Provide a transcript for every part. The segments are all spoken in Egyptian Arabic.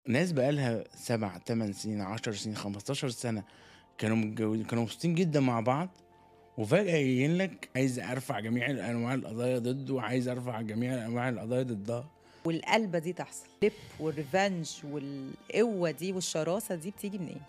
ناس بقالها سبع تمن سنين عشر سنين 15 سنه كانوا متجوزين كانوا مبسوطين جدا مع بعض وفجاه يجين لك عايز ارفع جميع انواع القضايا ضده وعايز ارفع جميع انواع القضايا ضدها والقلبة دي تحصل لب والريفنج والقوة دي والشراسة دي بتيجي منين؟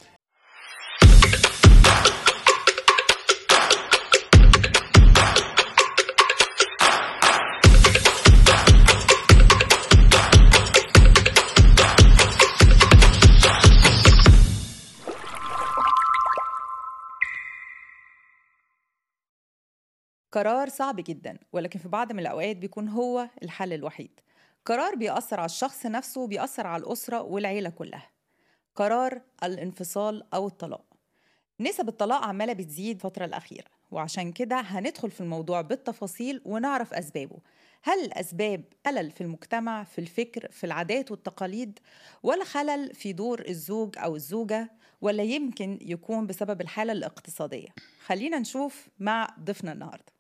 قرار صعب جدا ولكن في بعض من الأوقات بيكون هو الحل الوحيد قرار بيأثر على الشخص نفسه وبيأثر على الأسرة والعيلة كلها قرار الانفصال أو الطلاق نسب الطلاق عمالة بتزيد الفترة الأخيرة وعشان كده هندخل في الموضوع بالتفاصيل ونعرف أسبابه هل الأسباب خلل في المجتمع في الفكر في العادات والتقاليد ولا خلل في دور الزوج أو الزوجة ولا يمكن يكون بسبب الحالة الاقتصادية خلينا نشوف مع ضيفنا النهارده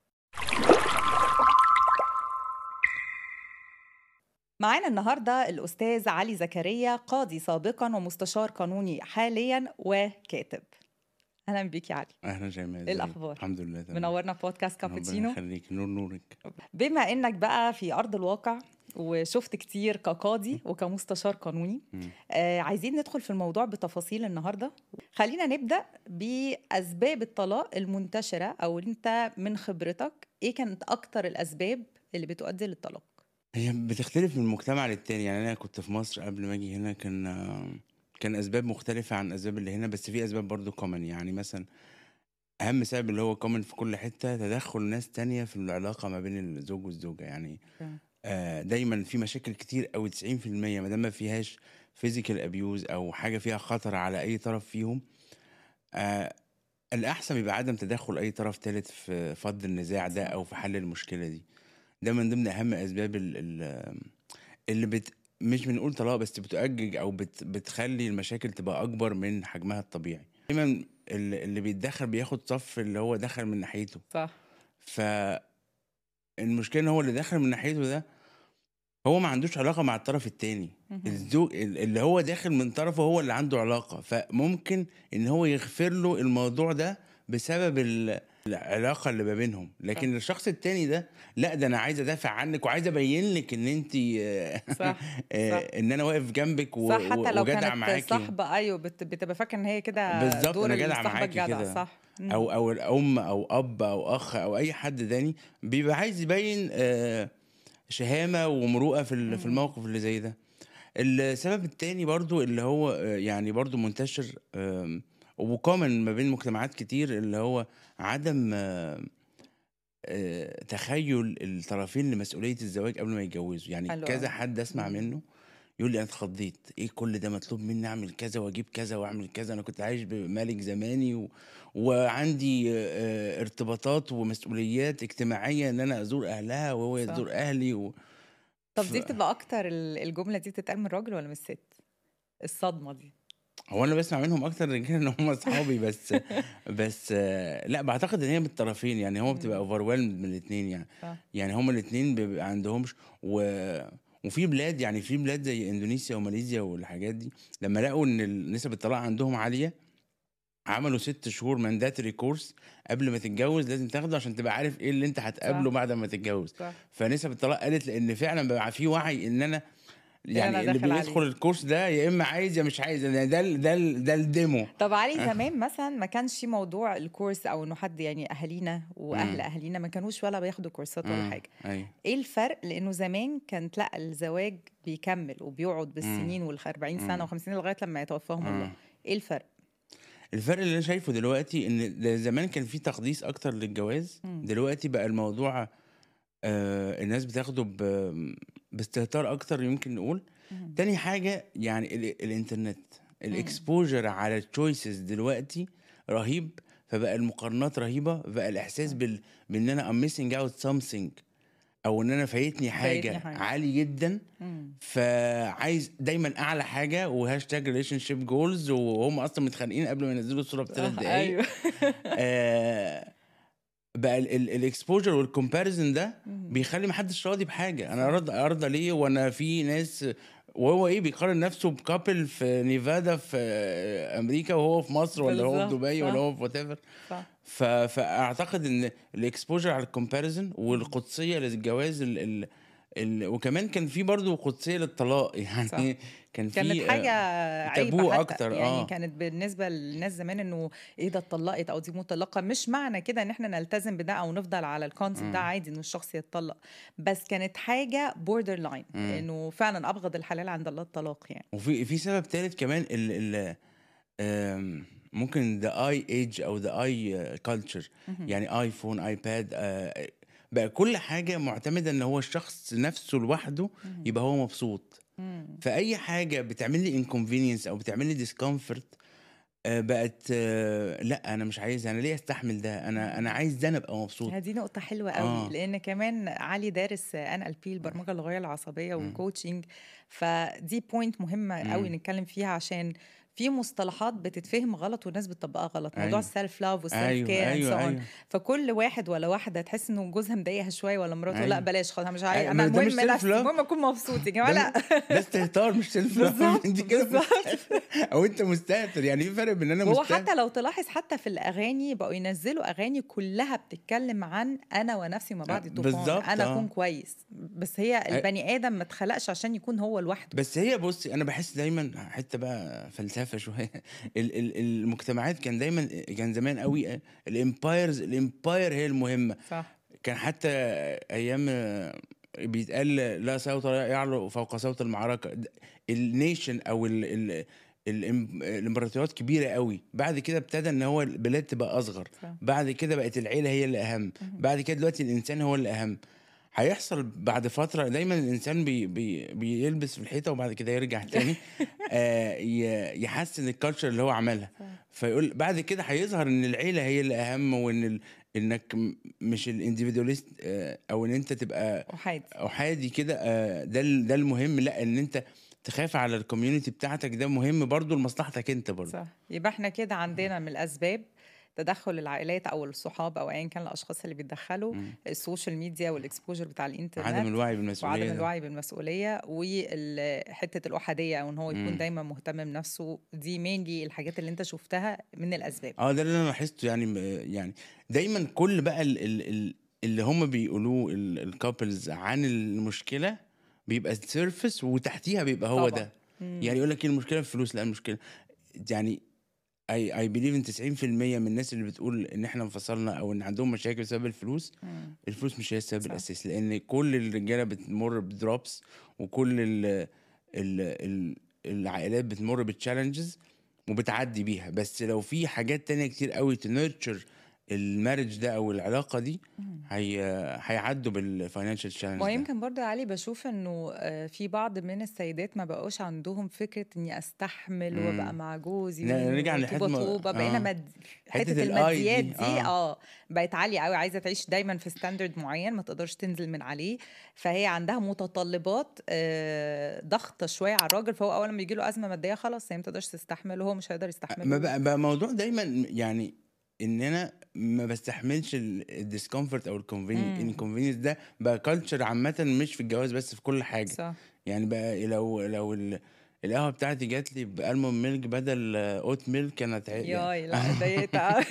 معانا النهارده الاستاذ علي زكريا قاضي سابقا ومستشار قانوني حاليا وكاتب اهلا بيك يا علي اهلا جمال ايه الاخبار الحمد لله تمام منورنا في بودكاست كابتشينو ربنا يخليك نور نورك بما انك بقى في ارض الواقع وشفت كتير كقاضي وكمستشار قانوني مم. آه عايزين ندخل في الموضوع بتفاصيل النهارده خلينا نبدا باسباب الطلاق المنتشره او انت من خبرتك ايه كانت اكتر الاسباب اللي بتؤدي للطلاق هي بتختلف من مجتمع للتاني يعني انا كنت في مصر قبل ما اجي هنا كان كان اسباب مختلفه عن الاسباب اللي هنا بس في اسباب برضو كومن يعني مثلا اهم سبب اللي هو كومن في كل حته تدخل ناس تانية في العلاقه ما بين الزوج والزوجه يعني تمام. آه، دايما في مشاكل كتير قوي 90% ما دام ما فيهاش فيزيكال ابيوز او حاجه فيها خطر على اي طرف فيهم آه الاحسن يبقى عدم تدخل اي طرف ثالث في فض النزاع ده او في حل المشكله دي ده من ضمن اهم اسباب ال- ال- اللي بت مش بنقول طلاق بس بتؤجج او بت بتخلي المشاكل تبقى اكبر من حجمها الطبيعي دايما ال- اللي بيتدخل بياخد صف اللي هو دخل من ناحيته صح ف المشكله ان هو اللي داخل من ناحيته ده هو ما عندوش علاقه مع الطرف التاني الزوج ال- اللي هو داخل من طرفه هو اللي عنده علاقه فممكن ان هو يغفر له الموضوع ده بسبب ال- العلاقه اللي ما بينهم لكن الشخص التاني ده لا ده انا عايز ادافع عنك وعايز ابين لك ان انت صح ان انا واقف جنبك و- صح حتى لو وجدع كانت معاكي صاحبه ايوه بت- بتبقى فاكره ان هي كده بالظبط، دور أنا جدع الصاحبه معاكي الجدع كده. صح مم. او او الام او اب او اخ او اي حد تاني بيبقى عايز يبين آه، شهامه ومروءه في ال- في مم. الموقف اللي زي ده السبب التاني برضو اللي هو آه، يعني برضو منتشر آم، وكومن ما بين مجتمعات كتير اللي هو عدم آه، آه، تخيل الطرفين لمسؤوليه الزواج قبل ما يتجوزوا يعني حلو كذا أوي. حد اسمع مم. منه يقول لي انا اتخضيت ايه كل ده مطلوب مني اعمل كذا واجيب كذا واعمل كذا انا كنت عايش بملك زماني و... وعندي آه، ارتباطات ومسؤوليات اجتماعيه ان انا ازور اهلها وهو صح. يزور اهلي و... طب ف- دي بتبقى اكتر ال- الجمله دي بتتقال من الراجل ولا من الست الصدمه دي هو انا بسمع منهم اكتر رجاله ان هم اصحابي بس بس آه، لا بعتقد ان هي من الطرفين يعني هو بتبقى مم. اوفر من الاثنين يعني صح. يعني هما الاثنين بيبقى عندهمش و... وفي بلاد يعني في بلاد زي اندونيسيا وماليزيا والحاجات دي لما لقوا ان نسب الطلاق عندهم عاليه عملوا ست شهور مانداتري كورس قبل ما تتجوز لازم تاخده عشان تبقى عارف ايه اللي انت هتقابله صح. بعد ما تتجوز صح فنسب الطلاق قلت لان فعلا بقى في وعي ان انا يعني أنا اللي داخل عليه. بيدخل الكورس ده يا اما عايز يا مش عايز يعني ده ال- ده ال- ده الديمو طب علي زمان مثلا ما كانش موضوع الكورس او انه حد يعني اهالينا واهل مم. اهالينا ما كانوش ولا بياخدوا كورسات ولا مم. حاجه ايوه ايه الفرق لانه زمان كانت لا الزواج بيكمل وبيقعد بالسنين وال 40 سنه مم. و50 لغايه لما يتوفاهم الله مم. ايه الفرق الفرق اللي انا شايفه دلوقتي ان ده زمان كان في تقديس اكتر للجواز مم. دلوقتي بقى الموضوع آه الناس بتاخده ب- باستهتار اكتر يمكن نقول مم. تاني حاجه يعني ال- الانترنت الاكسبوجر على التشويسز دلوقتي رهيب فبقى المقارنات رهيبه بقى الاحساس بال بان انا ام ميسنج اوت سامثينج او ان انا فايتني حاجه, فايتني حاجة. عالي جدا مم. فعايز دايما اعلى حاجه وهاشتاج ريليشن شيب جولز وهم اصلا متخانقين قبل ما ينزلوا الصوره بثلاث آه، دقايق ايوه آه بقى الاكسبوجر والكومباريزن ده مم. بيخلي محدش راضي بحاجه انا ارضى ارضى ليه وانا في ناس وهو ايه بيقارن نفسه بكابل في نيفادا في امريكا وهو في مصر ولا هو في بالظبط، دبي صح. ولا هو في وات ايفر صح ف... فاعتقد ان الاكسبوجر على الكومباريزن والقدسيه للجواز ال... ال... ال... وكمان كان في برضه قدسيه للطلاق يعني صح. كان في كانت حاجة عيب تابو حتى أكتر، يعني آه. كانت بالنسبة للناس زمان انه ايه ده اتطلقت او دي مطلقة مش معنى كده ان احنا نلتزم بده او نفضل على الكونسيبت ده عادي انه الشخص يتطلق بس كانت حاجة بوردر لاين انه فعلا ابغض الحلال عند الله الطلاق يعني وفي في سبب ثالث كمان ال ال آم، ممكن ذا اي ايج او ذا اي كلتشر يعني ايفون ايباد آه، بقى كل حاجه معتمده ان هو الشخص نفسه لوحده يبقى هو مبسوط فاي حاجه بتعمل لي انكونفينينس او بتعمل لي ديسكomfort بقت آه، لا انا مش عايزها انا ليه استحمل ده انا انا عايز ده انا ابقى مبسوط دي نقطة حلوة قوي آه. آه. لأن كمان علي دارس ان ال بي البرمجة اللغوية العصبية والكوتشنج فدي بوينت مهمة قوي مم. نتكلم فيها عشان في مصطلحات بتتفهم غلط والناس بتطبقها غلط موضوع أيوة. السيلف لاف والسيلف ايوه كير ايوه ايوه ايوه فكل واحد ولا واحده تحس انه جوزها مضايقها شويه ولا مراته أيوة. لا بلاش خلاص أنا مش عايز أيوة، انا ما ده مش المهم self نفسي love. المهم اكون مبسوط يا جماعه لا ده استهتار مش سيلف بالظبط، انت كده بالظبط. مستهتر. او انت مستهتر يعني في فرق بين انا هو مستهتر حتى لو تلاحظ حتى في الاغاني بقوا ينزلوا اغاني كلها بتتكلم عن انا ونفسي ما بعد الطوفان بالظبط، انا آه. اكون كويس بس هي البني ادم ما اتخلقش عشان يكون هو لوحده بس هي بصي انا بحس دايما حته بقى فلسفه شويه ال- ال- المجتمعات كان دايما كان زمان قوي الامبايرز الامباير هي المهمه صح كان حتى ايام بيتقال لا صوت يعلو فوق صوت المعركه النيشن او ال ال الإم- الامبراطوريات كبيره قوي بعد كده ابتدى ان هو البلاد تبقى اصغر صح. بعد كده بقت العيله هي اللي اهم بعد كده دلوقتي الانسان هو اللي اهم هيحصل بعد فتره دايما الانسان بي بي بيلبس في الحيطه وبعد كده يرجع تاني آه ي- يحسن الكالتشر اللي هو عملها صح. فيقول بعد كده هيظهر ان العيله هي اللي اهم وان ال... انك م- مش الانديفيدواليست او ان انت تبقى وحيد احادي كده آه، ده ال- ده المهم لا ان انت تخاف على الكوميونتي بتاعتك ده مهم برضو لمصلحتك انت برضو صح يبقى احنا كده عندنا من الاسباب تدخل العائلات او الصحاب او ايا كان الاشخاص اللي بيتدخلوا مم. السوشيال ميديا والاكسبوجر بتاع الانترنت عدم الوعي بالمسؤوليه وعدم ده. الوعي بالمسؤوليه وحته الاحاديه او ان هو يكون مم. دايما مهتم بنفسه دي مينلي الحاجات اللي انت شفتها من الاسباب اه ده اللي انا لاحظته يعني م- يعني دايما كل بقى ال ال ال اللي هم بيقولوه الكابلز عن المشكله بيبقى السيرفس وتحتيها بيبقى هو طبعاً. ده مم. يعني يقول لك ايه المشكله في الفلوس لا المشكله يعني اي اي بليف ان 90% من الناس اللي بتقول ان احنا انفصلنا او ان عندهم مشاكل بسبب الفلوس مم. الفلوس مش هي السبب صح. الاساسي لان كل الرجاله بتمر بدروبس وكل ال ال ال العائلات بتمر بتشالنجز وبتعدي بيها بس لو في حاجات تانية كتير قوي تنرتشر المارج ده او العلاقه دي هي هيعدوا بالفاينانشال تشالنج ويمكن برضه يا علي بشوف انه آه، في بعض من السيدات ما بقوش عندهم فكره اني استحمل مم. وابقى مع جوزي لا، نرجع وطوبة لحتة ما- طوبة بقينا آه. مد... حتة حته الآي الماديات دي، دي آه. اه بقت عاليه قوي عايزه تعيش دايما في ستاندرد معين ما تقدرش تنزل من عليه فهي عندها متطلبات آه، ضغطه شويه على الراجل فهو اول ما يجي له ازمه ماديه خلاص هي ما تقدرش تستحمل وهو مش هيقدر يستحمل ما بقى, بقى موضوع دايما يعني ان انا ما بستحملش الديسكomfort او مم. الانكونفينينس ده بقى كلتشر عامه مش في الجواز بس في كل حاجه صح يعني بقى لو لو ال- القهوه بتاعتي جات لي بالمون ميلك بدل اوت ميلك انا تع... يعني ياي لا اتضايقت قوي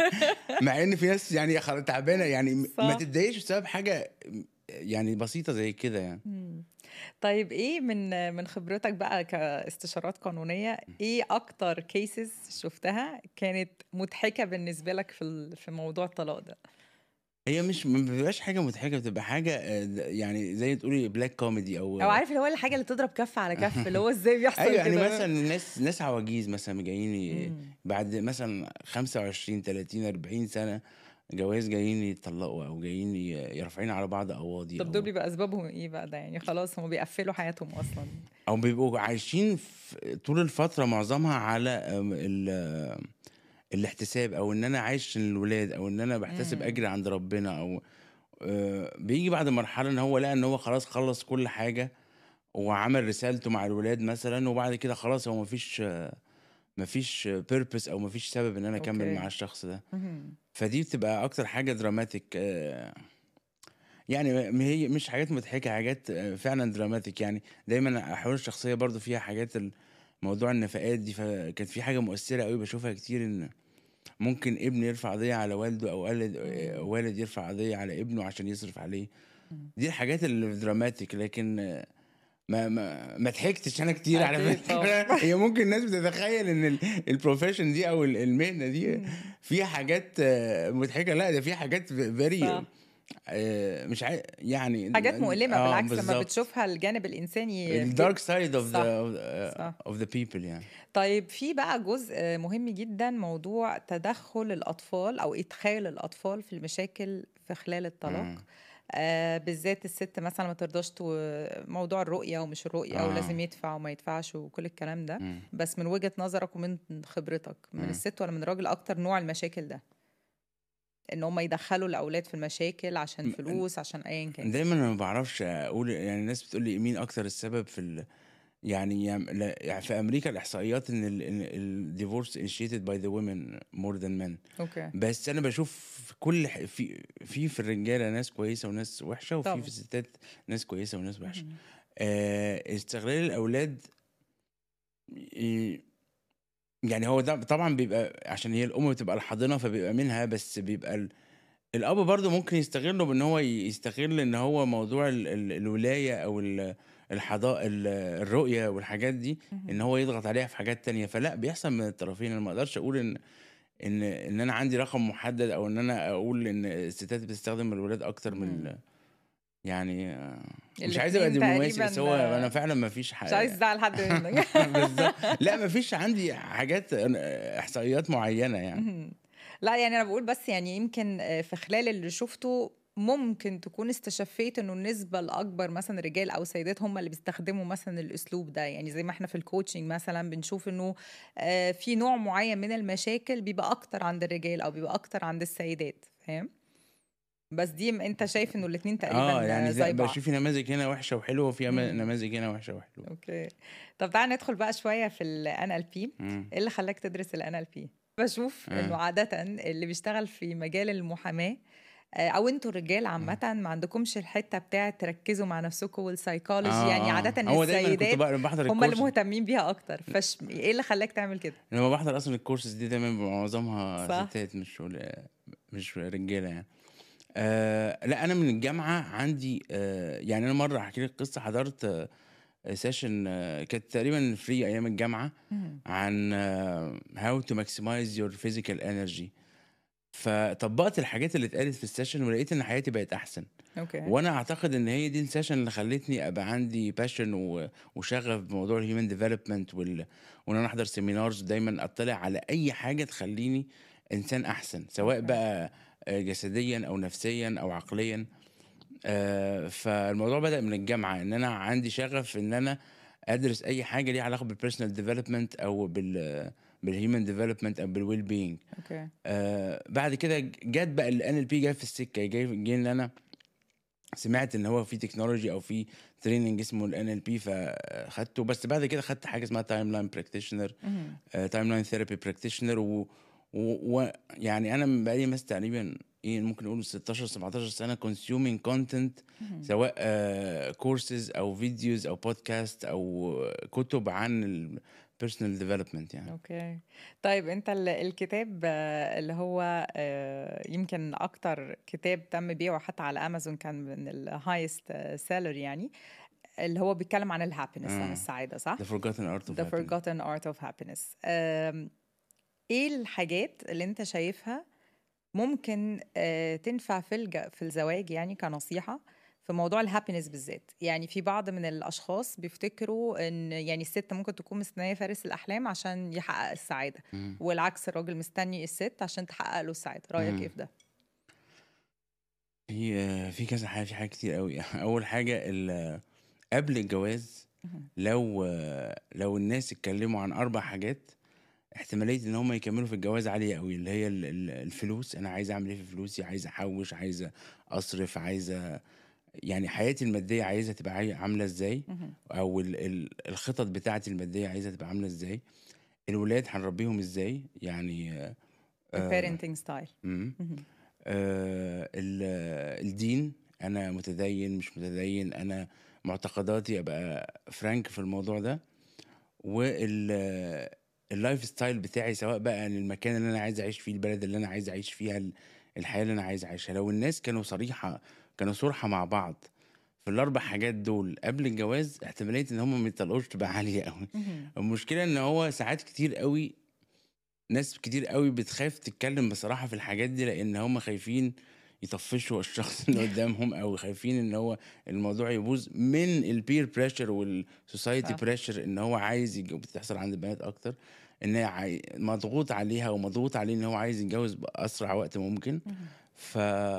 مع ان في ناس يعني خلاص تعبانه يعني م- ما صح. تتضايقش بسبب حاجه يعني بسيطه زي كده يعني مم. طيب ايه من من خبرتك بقى كاستشارات قانونيه ايه اكتر كيسز شفتها كانت مضحكه بالنسبه لك في ال- في موضوع الطلاق ده هي مش ما بتبقاش حاجه مضحكه بتبقى حاجه آه، يعني زي تقولي بلاك كوميدي او او عارف اللي هو الحاجه اللي تضرب كف على كف اللي هو ازاي بيحصل ايوه يعني كده مثلا ناس ناس عواجيز مثلا جايين ي- مم. بعد مثلا 25 30 40 سنه جواز جايين يتطلقوا او جايين ي- يرفعين على بعض قواضي طب أو- دول بيبقى اسبابهم ايه بقى ده يعني خلاص هم بيقفلوا حياتهم اصلا او بيبقوا عايشين في طول الفتره معظمها على أم، ال- الاحتساب او ان انا عايش للولاد او ان انا بحتسب مم. اجر عند ربنا او آه، بيجي بعد مرحله ان هو لقى ان هو خلاص خلص كل حاجه وعمل رسالته مع الولاد مثلا وبعد كده خلاص هو مفيش آه، مفيش بيربس او مفيش سبب ان انا اكمل أوكي. مع الشخص ده مهم. فدي بتبقى اكتر حاجه دراماتيك آه، يعني م هي مش حاجات مضحكة، حاجات آآ فعلًا dramatic يعني دايمًا أحوال الشخصية برضه فيها حاجات ال موضوع النفقات دي، فكانت في حاجة مؤثرة أوي باشوفها كتير إن ممكن ابن يرفع قضية على والده أو والد آآ إمم. والد يرفع قضية على ابنه عشان يصرف عليه، إمم. دي الحاجات اللي dramatic لكن ما ما ما ضحكتش أنا كتير على أكيد طبعًا. فكرة، هي ممكن الناس بتتخيل إن ال الprofession دي أو ال المهنة دي إمم. فيها حاجات مضحكة، لأ ده فيها حاجات v very صح. آآ مش عا يعني حاجات ن مؤلمة آه بالعكس لمّا بالضبط. بتشوفها الجانب الإنساني الdark بت side of the صح، of صح. of the people يعني. طيب في بقى جزء مهم جدًا موضوع تدخُّل الأطفال أو إدخال الأطفال في المشاكل في خلال الطلاق، إمم. آآ بالذات الست مثلًا ما ترضاش تو موضوع الرؤية ومش الرؤية ولازم آه. يدفع وما يدفعش وكل الكلام ده، إمم. بس من وجهة نظرك ومن خبرتك، من إمم. الست والّا من الراجل أكتر نوع المشاكل ده؟ إن هم يدخّلوا الأولاد في المشاكل عشان م فلوس، عشان أيًا كان. دايمًا أنا ما باعرفش أقول يعني الناس بتقول لي مين أكتر السبب في ال يعني يم ل يعني في أمريكا الإحصائيات إن ال إن الdivorce initiated by the women more than men أوكي. بس أنا باشوف في كل ح في في في الرجالة ناس كويسة وناس وحشة، وفي طبعًا. في الستات ناس كويسة وناس وحشة. اهم. آآ استغلال الأولاد ي يعني هو ده طبعًا بيبقى عشان هي الأم بتبقى الحاضنة فبيبقى منها، بس بيبقى ال الأب برضه ممكن يستغله بإن هو يستغل إن هو موضوع ال ال الولاية أو ال الحضا ال الرؤية والحاجات دي، إن اهم. هو يضغط عليها في حاجات تانية، فلأ بيحصل من الطرفين، أنا ما أقدرش أقول إن إن إن أنا عندي رقم محدد أو إن أنا أقول إن الستات بتستخدم الولاد أكتر من إمم. ال يعني مش عايز أبقى الاتنين دبلوماسي بس هو تقريبًا أنا فعلًا ما فيش ح مش عايز تزعّل حد منك. بالضبط، لأ ما فيش عندي حاجات أنا إحصائيات معينة يعني. اهم. لأ يعني أنا باقول بس يعني يمكن آآ في خلال اللي شُفته ممكن تكون استشفيت إنه النسبة الأكبر مثلًا رجال أو سيدات هم اللي بيستخدموا مثلًا الأسلوب ده، يعني زي ما إحنا في الcoaching مثلًا بنشوف إنه آآ في نوع معيّن من المشاكل بيبقى أكتر عند الرجال أو بيبقى أكتر عند السيدات، فاهم؟ بس دي م أنت شايف إنه الاتنين آه تقريبًا يعني زي زي بعض. باشوف نماذج هنا وحشة وحلوة، وفي أما إمم. نماذج هنا وحشة وحلوة. أوكي. طب تعالَ ندخل بقى شوية في الNLP، إمم. إيه اللي خلّاك تدرس الNLP؟ باشوف إنه آه. عادةً اللي بيشتغل في مجال المحاماة آآ أو أنتم الرجال إمم. عامةً ما عندكمش الحتّة بتاعة تركّزوا مع نفسكم والpsychology آه، يعني آه. عادةً هو دايمًا كنت السيدات ب باحضر هم اللي الcourse مهتمين بيها أكتر، فاش إيه اللي خلّاك تعمل كده؟ لمّا باحضر أصلًا الcourses دي دايمًا بيبقى معظمها صح. ستات مش ول مش رجالة يعني. آآ لأ أنا من الجامعة عندي آآ يعني أنا مرّة هاحكي لك قصة حضرت session كانت تقريبًا free أيام الجامعة اهم. عن how to maximize your physical energy فطبّقت الحاجات اللي اتقالت في الsession ولقيت إن حياتي بقت أحسن. أوكي. وأنا أعتقد إن هي دي الsession اللي خلّتني أبقى عندي passion و وشغف بموضوع الhuman development وال وإن أنا أحضر seminars ودايمًا أطّلع على أي حاجة تخلّيني إنسان أحسن، سواء أوكي. بقى آآ جسديًا أو نفسيًا أو عقليًا. آآ فالموضوع بدأ من الجامعة، إن أنا عندي شغف إن أنا أدرس أي حاجة ليها علاقة بالpersonal development أو بال بالhuman development أو بالwell being. أوكي. آآ بعد كده ج جات بقى الNLP جه في السكة، جه جه إن أنا سمعت إن هو في technology أو في training اسمه الNLP فخدته، بس بعد كده خدت حاجة اسمها timeline practitioner اهم. آآ timeline therapy practitioner و و ويعني أنا بقى لي مثلًا تقريبًا إيه ممكن نقول 16، 17 سنة consuming content اهم. سواء courses أو videos أو podcast أو كُتب عن الpersonal development يعني. أوكي. طيب أنت ال الكتاب اللي هو آآ يمكن أكتر كتاب تم بيعه حتى على أمازون كان من الhighest seller يعني، اللي هو بيتكلم عن الhappiness عن آه. السعادة صح؟ The forgotten art of The happiness. forgotten art of happiness. آمم إيه الحاجات اللي أنت شايفها ممكن آآ تنفع في الج في الزواج يعني كنصيحة في موضوع الhappiness بالذات؟ يعني في بعض من الأشخاص بيفتكروا إن يعني الست ممكن تكون مستنية فارس الأحلام عشان يحقق السعادة، إمم. والعكس الراجل مستني الست عشان تحقق له السعادة، رأيك إيه إمم. في ده؟ في في كذا حاجة، في حاجات كتير أوي. أول حاجة ال قبل الجواز اهم. لو لو الناس اتكلموا عن 4 حاجات، احتمالية إن هم يكمّلوا في الجواز عالية أوي، اللي هي ال ال الفلوس، أنا عايز أعمل إيه في فلوسي، عايز أحوّش، عايز أصرف، عايز أ يعني حياتي المادية عايزها تبقى عاي عاملة إزاي، اهم. أو ال ال الخطط بتاعتي المادية عايزها تبقى عاملة إزاي، الولاد هنربيهم إزاي، يعني آآ الparenting style. إمم. اهم. آآ ال الدين، انا متدين مش متدين انا معتقداتي ابقى فرانك في الموضوع ده وال اللايف ستايل بتاعي سواء بقى المكان اللي انا عايز اعيش فيه البلد اللي انا عايز اعيش فيها ال- الحياه اللي انا عايز اعيشها لو الناس كانوا صريحه كانوا صرحه مع بعض في الاربع حاجات دول قبل الجواز احتماليه ان هم ما يطلقوش تبقى عاليه قوي مهم. المشكله ان هو ساعات كتير قوي ناس كتير قوي بتخاف تتكلم بصراحه في الحاجات دي لان هم خايفين يطفشوا الشخص اللي قدامهم او خايفين ان هو الموضوع يبوظ من البير بريشر والسوسايتي صح. بريشر ان هو عايز يتجوز بتحصل عند البنات اكتر ان هي عاي... مضغوط عليها ومضغوط عليه ان هو عايز يتجوز باسرع وقت ممكن مهم. ف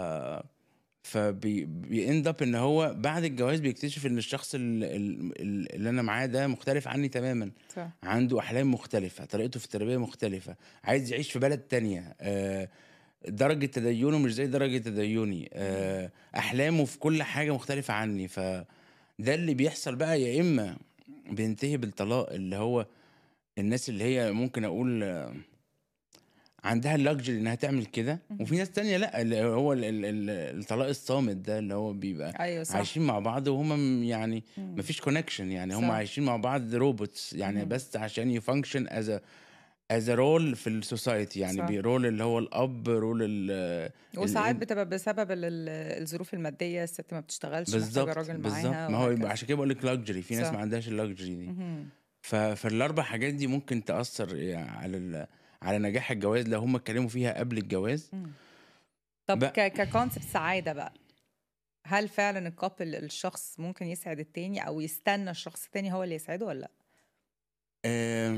فبي بيند اب ان هو بعد الجواز بيكتشف ان الشخص ال- ال- ال- اللي انا معاه ده مختلف عني تماما صح عنده احلام مختلفه طريقته في التربيه مختلفه عايز يعيش في بلد تانية آه، درجه تدينه مش زي درجه تديني آه، احلامه في كل حاجه مختلفه عني فده اللي بيحصل بقى يا اما بينتهي بالطلاق اللي هو الناس اللي هي ممكن اقول آه، عندها اللكجري انها تعمل كده وفي ناس تانية لا اللي هو ال- ال- ال- الطلاق الصامت ده اللي هو بيبقى ايوه صح عايشين مع بعض وهم يعني مم. مفيش كونكشن يعني هم صح. عايشين مع بعض روبوتس يعني مهم. بس عشان يفانكشن از از رول في السوسايتي يعني صح. رول اللي هو الاب رول ال وساعات ال- بتبقى بسبب ال- ال- الظروف الماديه الست ما بتشتغلش محتاجه بالظبط راجل بالظبط معاها ما هو وهكذا. يبقى عشان كده بقول لك لاكجري في ناس صح. ما عندهاش اللاكجري دي مهم. ف... فالاربع حاجات دي ممكن تاثر يعني على ال... على نجاح الجواز لو هم اتكلموا فيها قبل الجواز مم. طب بقى- ك ككونسبت سعاده بقى هل فعلا الكابل الشخص ممكن يسعد التاني او يستنى الشخص التاني هو اللي يسعده ولا لا؟ آه،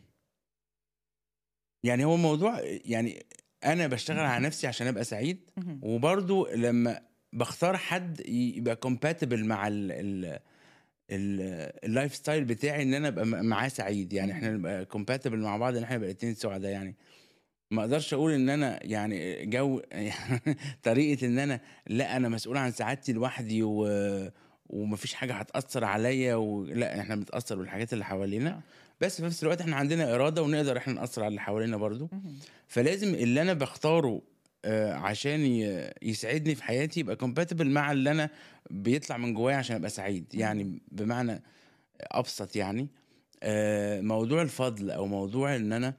يعني هو موضوع يعني انا بشتغل على نفسي عشان ابقى سعيد مهم. وبرضو لما بختار حد ي- يبقى compatible مع ال ال ال- اللايف ستايل بتاعي ان انا ابقى م- معاه سعيد يعني احنا نبقى compatible مع بعض ان احنا نبقى الاتنين سعداء يعني ما اقدرش اقول ان انا يعني جو طريقه ان انا لا انا مسؤول عن سعادتي لوحدي و ومفيش حاجه هتاثر عليا ولا احنا بنتاثر بالحاجات اللي حوالينا آه. بس في نفس الوقت احنا عندنا اراده ونقدر احنا ناثر على اللي حوالينا برضو مهم. فلازم اللي انا بختاره آه، عشان ي- يسعدني في حياتي يبقى كومباتبل مع اللي انا بيطلع من جوايا عشان ابقى سعيد يعني بمعنى ابسط يعني آه، موضوع الفضل او موضوع ان انا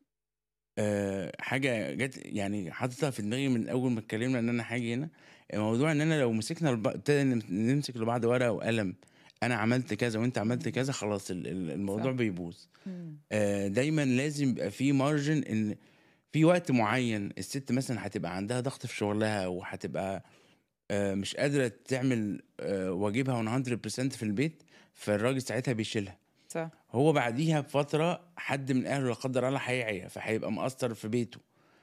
آه، حاجه جت يعني حاططها في دماغي من اول ما اتكلمنا ان انا حاجه هنا موضوع ان انا لو مسكنا الب- ابتدى نم- نمسك لبعض ورقه وقلم انا عملت كذا وانت عملت كذا خلاص ال- ال- الموضوع صح. بيبوظ مم. آه، دايما لازم يبقى في مارجن ان في وقت معين الست مثلا هتبقى عندها ضغط في شغلها وهتبقى آه، مش قادره تعمل آه، واجبها 100% في البيت فالراجل ساعتها بيشيلها صح هو بعديها بفتره حد من اهله لا قدر الله هيعيا فهيبقى مقصر في بيته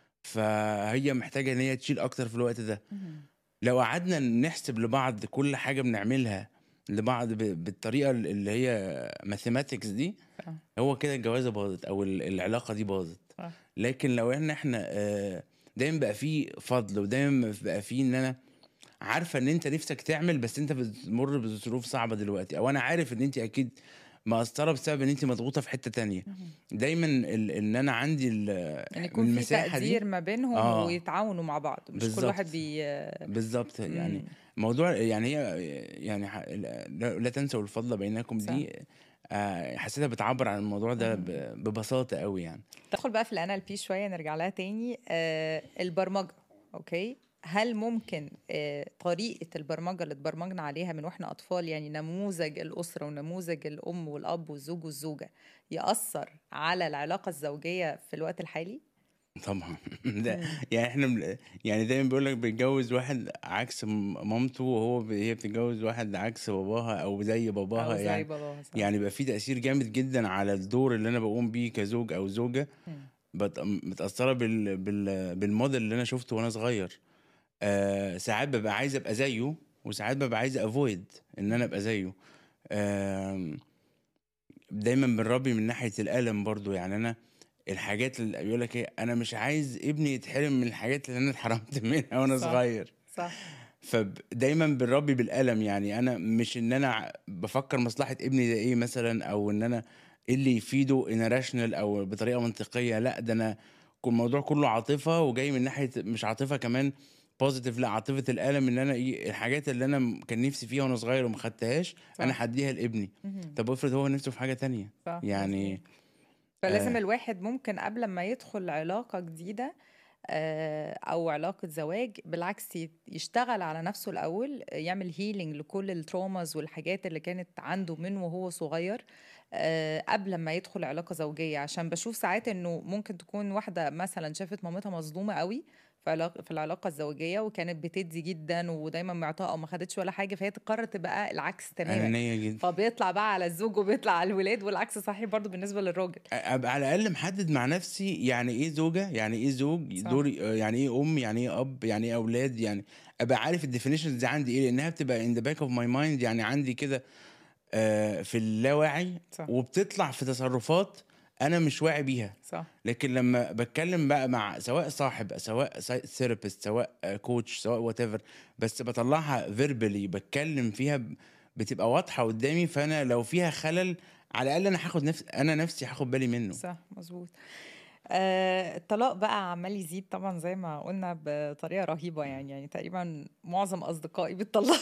فهي محتاجه ان هي تشيل اكتر في الوقت ده مهم. لو قعدنا نحسب لبعض كل حاجه بنعملها لبعض ب- بالطريقه اللي هي ماثيماتكس دي صح. هو كده الجوازه باظت او ال- العلاقه دي باظت صح. لكن لو ان احنا آه، دايما بقى فيه فضل ودايما بقى فيه ان انا عارفه ان انت نفسك تعمل بس انت بتمر بظروف صعبه دلوقتي او انا عارف ان انت اكيد مقصره بسبب ان انت مضغوطه في حته تانية مهم. دايما ال- ان انا عندي ال- ان يكون في المساحه دي تقدير ما بينهم آه. ويتعاونوا مع بعض مش كل بالظبط. واحد بي بالظبط يعني مم. موضوع يعني هي يعني ح- لا لا تنسوا الفضل بينكم دي آه، حسيتها بتعبر عن الموضوع ده ب- ببساطه قوي يعني ندخل بقى في الان ال بي شويه نرجع لها تاني آه البرمجه اوكي هل ممكن آه طريقه البرمجه اللي اتبرمجنا عليها من واحنا اطفال يعني نموذج الاسره ونموذج الام والاب والزوج والزوجه ياثر على العلاقه الزوجيه في الوقت الحالي طبعا ده مم. يعني احنا بن- يعني دايما بيقول لك بيتجوز واحد عكس م- مامته وهو ب- هي بتتجوز واحد عكس باباها او زي او باباها زي يعني باباها صح. يعني بقى في تاثير جامد جدا على الدور اللي انا بقوم بيه كزوج او زوجه مم. بت- متاثره بال بال بالموديل اللي انا شفته وانا صغير آه ساعات ببقى عايز ابقى زيه وساعات ببقى عايز افويد ان انا ابقى زيه آم، دايما بنربي من ناحيه الالم برضو يعني انا الحاجات اللي بيقول لك ايه انا مش عايز ابني يتحرم من الحاجات اللي انا اتحرمت منها وانا صح. صغير صح فدايما بنربي بالالم يعني انا مش ان انا ع- بفكر مصلحه ابني ده ايه مثلا او ان انا ايه اللي يفيده ان راشنال او بطريقه منطقيه لا ده انا كل الموضوع كله عاطفه وجاي من ناحيه مش عاطفه كمان بوزيتيف لا عاطفه الالم ان انا ايه الحاجات اللي انا م- كان نفسي فيها وانا صغير وما خدتهاش انا صح. هديها لابني مهم. طب افرض هو نفسه في حاجه تانية صح يعني مظبوط. فلازم آه. الواحد ممكن قبل ما يدخل علاقة جديدة آه، أو علاقة زواج بالعكس يت- يشتغل على نفسه الأول يعمل هيلينج لكل التروماز والحاجات اللي كانت عنده من وهو صغير آه، قبل ما يدخل علاقة زوجية عشان بشوف ساعات إنه ممكن تكون واحدة مثلا شافت مامتها مظلومة قوي في علاقة في العلاقة الزوجية وكانت بتدي جدا ودايما معطاء أو ما خدتش ولا حاجة فهي تقرر تبقى العكس تماما انانيه جدا فبيطلع بقى على الزوج وبيطلع على الولاد والعكس صحيح برضو بالنسبة للراجل ابقى على الاقل محدد مع نفسي يعني ايه زوجه يعني ايه زوج صح. دوري آه، يعني ايه ام يعني ايه اب يعني ايه اولاد يعني ابقى عارف الديفينيشنز دي عندي ايه لانها بتبقى ان ذا باك اوف ماي مايند يعني عندي كده آه، في اللاواعي صح وبتطلع في تصرفات انا مش واعي بيها صح لكن لما بتكلم بقى مع سواء صاحب سواء ثيرابيست سواء كوتش سواء وات ايفر بس بطلعها فيربلي بتكلم فيها ب- بتبقى واضحه قدامي فانا لو فيها خلل على الاقل انا هاخد نفس انا نفسي هاخد بالي منه صح مظبوط آه الطلاق بقى عمال يزيد طبعا زي ما قلنا بطريقه رهيبه يعني يعني تقريبا معظم اصدقائي بيطلقوا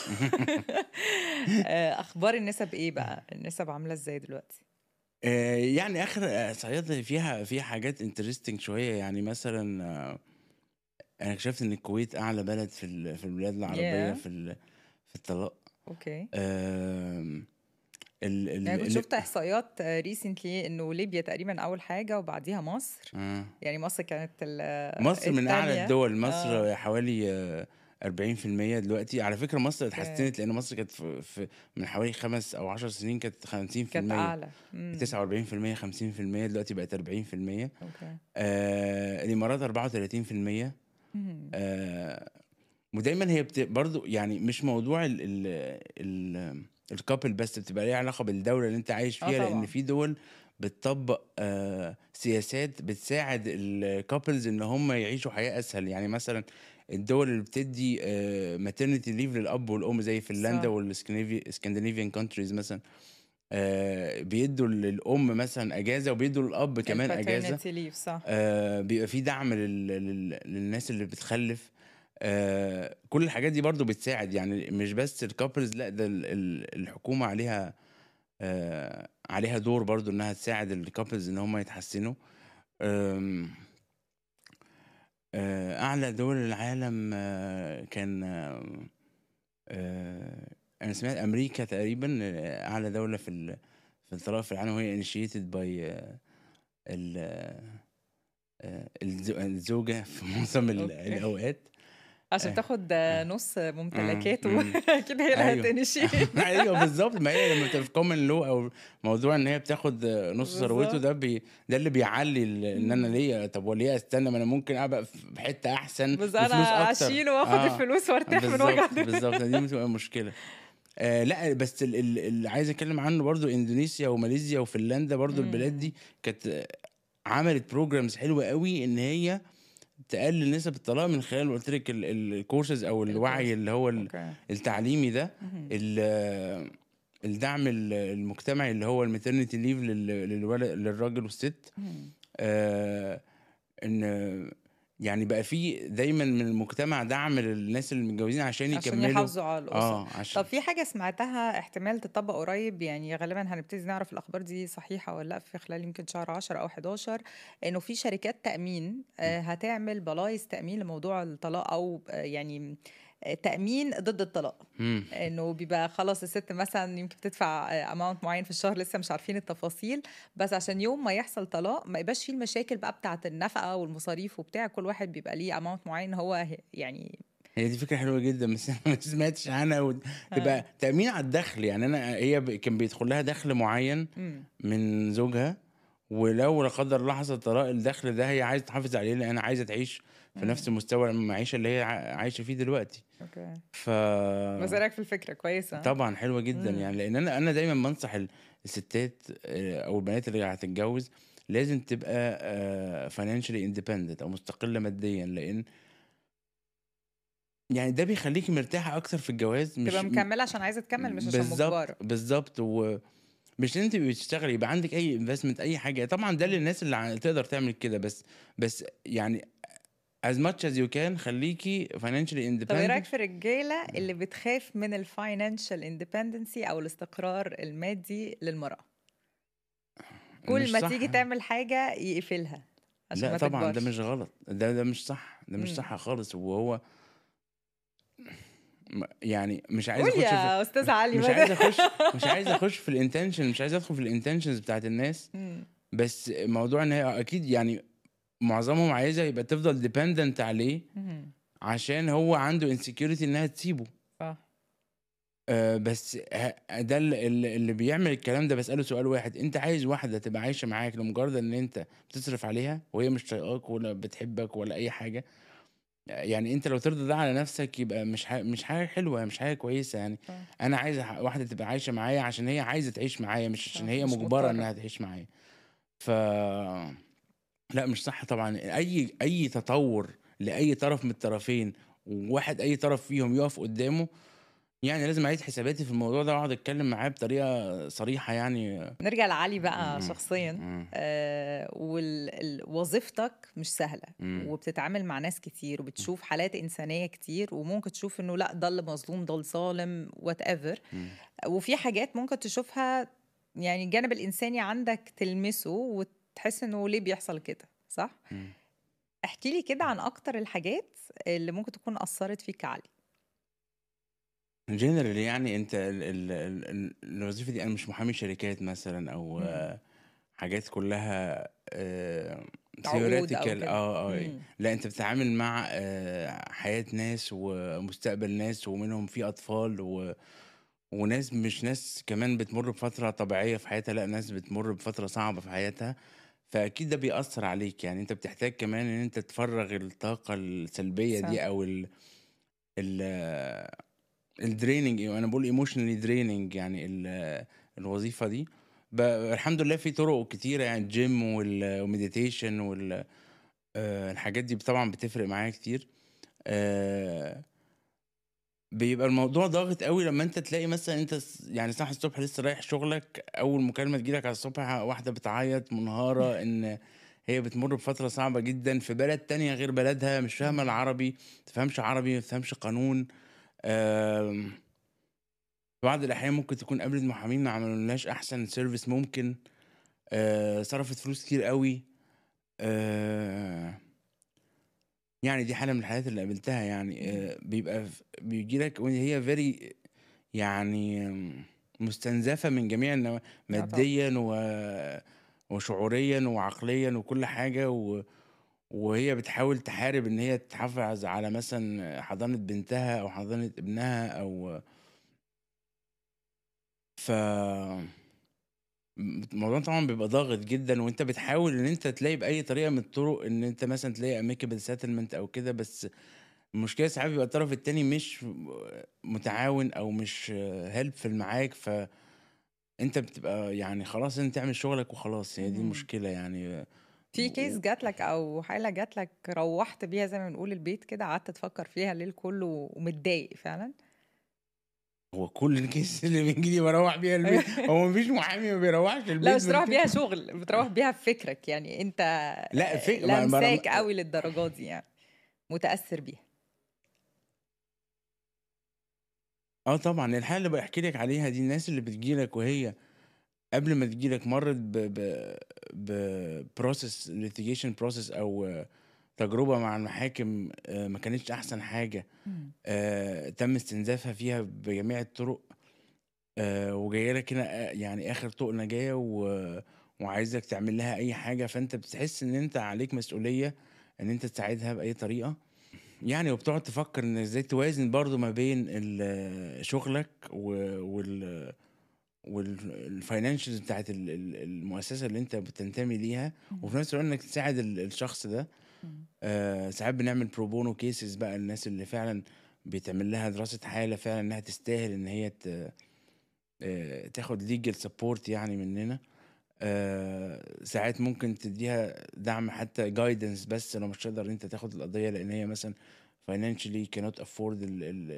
آه اخبار النسب ايه بقى النسب عامله ازاي دلوقتي آه، يعني اخر آه، صيادة فيها فيها حاجات انترستنج شويه يعني مثلا آه، انا اكتشفت ان الكويت اعلى بلد في ال- في البلاد العربيه Yeah. في ال- في الطلاق اوكي آم، ال ال يعني كنت ال- شفت احصائيات ريسنتلي انه ليبيا تقريبا اول حاجه وبعديها مصر آه. يعني مصر كانت ال- مصر من اعلى التانية. الدول مصر آه. حوالي آه، 40% دلوقتي على فكره مصر أوكي. اتحسنت لان مصر كانت في, في من حوالي خمس او 10 سنين كانت 50% كانت اعلى مم. 49% 50% دلوقتي بقت 40% اوكي آه الامارات 34% مم. آه ودايما هي بت... برضو يعني مش موضوع ال ال ال الكابل بس بتبقى ليها علاقه بالدوله اللي انت عايش آه فيها لان طبعاً. في دول بتطبق آه سياسات بتساعد الكابلز ان هم يعيشوا حياه اسهل يعني مثلا الدول اللي بتدي ماترنتي ليف للاب والام زي فنلندا صح. والسكندنافيان كونتريز مثلا آه بيدوا للام مثلا اجازه وبيدوا للاب كمان اجازه الpaternity leave صح آه بيبقى في دعم لل... لل... للناس اللي بتخلف آه كل الحاجات دي برضو بتساعد يعني مش بس الكابلز لا ده ال... ال- الحكومة عليها آه عليها دور برضو انها تساعد الكابلز ان هم يتحسنوا آم، آه اعلى دول العالم آه كان آه آه انا سمعت امريكا تقريبا آه، اعلى دولة في ال... في الطلاق في العالم وهي initiated by آه ال آه، الزو- الزوجة في معظم ال- أوكي. الأوقات عشان آه. تاخد نص ممتلكاته مم. اكيد هي اللي أيوه. هتنشي ايوه بالظبط ما هي لما تبقى في كومن لو او موضوع ان هي بتاخد نص ثروته بالظبط. ده بي ده اللي بيعلي ال- ان انا ليا طب وليه استنى ما انا ممكن ابقى في حته احسن بس بفلوس انا اكتر اشيله واخد آه. الفلوس وارتاح من وجع بالظبط بالظبط دي بتبقى مشكله آه لا بس ال- ال- اللي عايز اتكلم عنه برضو اندونيسيا وماليزيا وفنلندا برضو مم. البلاد دي كانت آه، عملت بروجرامز حلوه قوي ان هي تقلل نسب الطلاق من خلال قلت لك الكورسز او الوعي الكورس. اللي هو ال- اوكي التعليمي ده مهم. ال- الدعم ال- المجتمعي اللي هو الماترنتي ليف للولد للراجل والست مهم. آه ان يعني بقى في دايما من المجتمع دعم للناس اللي متجوزين عشان عشان يكملوا يحافظوا على الاسره اه عشان طب في حاجة سمعتها احتمال تطبق قريب يعني غالبا هنبتدي نعرف الأخبار دي صحيحة ولا لا في خلال يمكن شهر 10 أو 11 إنه في شركات تأمين آه، هتعمل بلايص تأمين لموضوع الطلاق أو آه، يعني آه، تأمين ضد الطلاق مم. انه بيبقى خلاص الست مثلا يمكن بتدفع اماونت معين في الشهر لسه مش عارفين التفاصيل بس عشان يوم ما يحصل طلاق ما يبقاش فيه المشاكل بقى بتاعه النفقه والمصاريف وبتاع كل واحد بيبقى ليه اماونت معين هو ه- يعني هي دي فكره حلوه جدا بس انا ما سمعتش عنها و- تبقى تامين على الدخل يعني انا هي ب- كان بيدخل لها دخل معين مم. من زوجها ولو لا قدر الله حصل طلاق الدخل ده هي عايزه تحافظ عليه لان انا تعيش في مم. نفس مستوى المعيشه اللي هي ع- عايشه فيه دلوقتي اوكي ف بس إيه رايك في الفكره كويسه طبعا حلوه جدا مم. يعني لان انا انا دايما بنصح ال- الستات آه، او البنات اللي هتتجوز لازم تبقى فاينانشالي اندبندنت او مستقله ماديا لان يعني ده بيخليكي مرتاحه اكتر في الجواز مش تبقى مكمله عشان عايزه تكمل مش عشان مجبره بالظبط بالظبط و مش ان انت بتشتغلي يبقى عندك اي انفستمنت اي حاجه طبعا ده للناس اللي ع- تقدر تعمل كده بس بس يعني as much as you can خليكي financially طب ايه رايك independent في الرجاله اللي بتخاف من الفاينانشال اندبندنسي او الاستقرار المادي للمراه كل مش ما صح تيجي تعمل حاجه يقفلها عشان لا ما طبعا ده تكبرش مش غلط ده ده مش صح ده مش مم. صح خالص وهو م- يعني مش عايز قول اخش في يا استاذ علي مش بدل عايز اخش مش عايز اخش في الانتنشن مش عايز ادخل في الانتنشنز بتاعت الناس مم. بس موضوع ان هي اكيد يعني معظمهم عايزها يبقى تفضل ديبندنت عليه مم. عشان هو عنده انسكيورتي انها تسيبه صح آه بس ه- ده اللي, اللي بيعمل الكلام ده بسأله سؤال واحد انت عايز واحدة تبقى عايشة معاك لمجرد ان انت بتصرف عليها وهي مش طايقاك ولا بتحبك ولا اي حاجة يعني انت لو ترضى ده على نفسك يبقى مش ح... مش حاجة حلوة مش حاجة كويسة يعني صح. انا عايز ح- واحدة تبقى عايشة معايا عشان هي عايزة تعيش معايا مش عشان صح، هي مش مجبرة مضطرة. انها تعيش معايا ف لا مش صح طبعا اي اي تطور لاي طرف من الطرفين وواحد اي طرف فيهم يقف قدامه يعني لازم اعيد حساباتي في الموضوع ده واقعد اتكلم معاه بطريقه صريحه يعني نرجع لعلي بقى مم. شخصيا مم. آه ووظيفتك مش سهله مم. وبتتعامل مع ناس كتير وبتشوف حالات انسانيه كتير وممكن تشوف انه لا ده اللي مظلوم ده الظالم وات ايفر مم. وفي حاجات ممكن تشوفها يعني الجانب الانساني عندك تلمسه وتحس انه ليه بيحصل كده صح مم. احكي لي كده عن اكتر الحاجات اللي ممكن تكون اثرت فيك كعلي جنرال يعني انت ال ال ال ال الوظيفه دي انا مش محامي شركات مثلا او مم. آه، حاجات كلها عقود أو ثيوريتيكال كده. اه اه مم. لا انت بتتعامل مع آه، حياه ناس ومستقبل ناس ومنهم في اطفال و وناس مش ناس كمان بتمر بفتره طبيعيه في حياتها لا ناس بتمر بفتره صعبه في حياتها فاكيد ده بيأثر عليك يعني انت بتحتاج كمان ان انت تفرغ الطاقه السلبيه صح. دي او ال ال الدريننج انا بقول ايموشنالي دريننج يعني ال- الوظيفه دي ب- الحمد لله في طرق كتيره يعني الجيم والمديتيشن وال آه، الحاجات دي طبعا بتفرق معايا كتير آه، بيبقى الموضوع ضاغط قوي لما انت تلاقي مثلا انت س- يعني صاحي الصبح لسه رايح شغلك اول مكالمه تجيلك على الصبح واحده بتعيط منهاره ان هي بتمر بفتره صعبه جدا في بلد تانية غير بلدها مش فاهمه مم. العربي ما تفهمش عربي ما تفهمش قانون آم، في بعض الاحيان ممكن تكون قابلت محامين ما عملولناش احسن سيرفيس ممكن آه، صرفت فلوس كتير قوي آه، يعني دي حاله من الحالات اللي قابلتها يعني آه، بيبقى بيجي لك وهي فيري يعني آم، مستنزفه من جميع النوا طبعا. ماديا و وشعوريا وعقليا وكل حاجه و... وهي بتحاول تحارب ان هي تحافظ على مثلا حضانه بنتها او حضانه ابنها او ف الموضوع طبعا بيبقى ضاغط جدا وانت بتحاول ان انت تلاقي باي طريقه من الطرق ان انت مثلا تلاقي اميكابل سيتلمنت او كده بس المشكله ساعات بيبقى الطرف التاني مش متعاون او مش هيلبفل معاك ف انت بتبقى يعني خلاص انت تعمل شغلك وخلاص هي دي مم. المشكله يعني في كيس جات لك او حاله جات لك روحت بيها زي ما بنقول البيت كده قعدت تفكر فيها الليل كله ومتضايق فعلا هو كل الكيس اللي بيجي لي بروح بيها البيت هو مفيش محامي ما بيروحش البيت لا مش بتروح بالكيس. بيها شغل بتروح بيها بفكرك يعني انت لا في ما- ما- لمساك قوي للدرجات دي يعني متاثر بيها اه طبعا الحاله اللي بحكي لك عليها دي الناس اللي بتجيلك وهي قبل ما تجيلك مرت ب ب ب process litigation process او آه، تجربه مع المحاكم آه، ما كانتش احسن حاجه آه، تم استنزافها فيها بجميع الطرق آه، وجايه لك هنا آه، يعني اخر طوق نجاه و... وعايزك تعمل لها اي حاجه فانت بتحس ان انت عليك مسؤوليه ان انت تساعدها باي طريقه يعني وبتقعد تفكر ان ازاي توازن برضو ما بين ال- شغلك و- وال والفاينانشالز بتاعت ال- ال- المؤسسه اللي انت بتنتمي ليها وفي نفس الوقت انك تساعد ال- الشخص ده آه ساعات بنعمل بروبونو كيسز بقى الناس اللي فعلا بيتعمل لها دراسه حاله فعلا انها تستاهل ان هي ت- آه، تاخد ليجل سبورت يعني مننا آه، ساعات ممكن تديها دعم حتى جايدنس بس لو مش تقدر انت تاخد القضيه لان هي مثلا financially cannot afford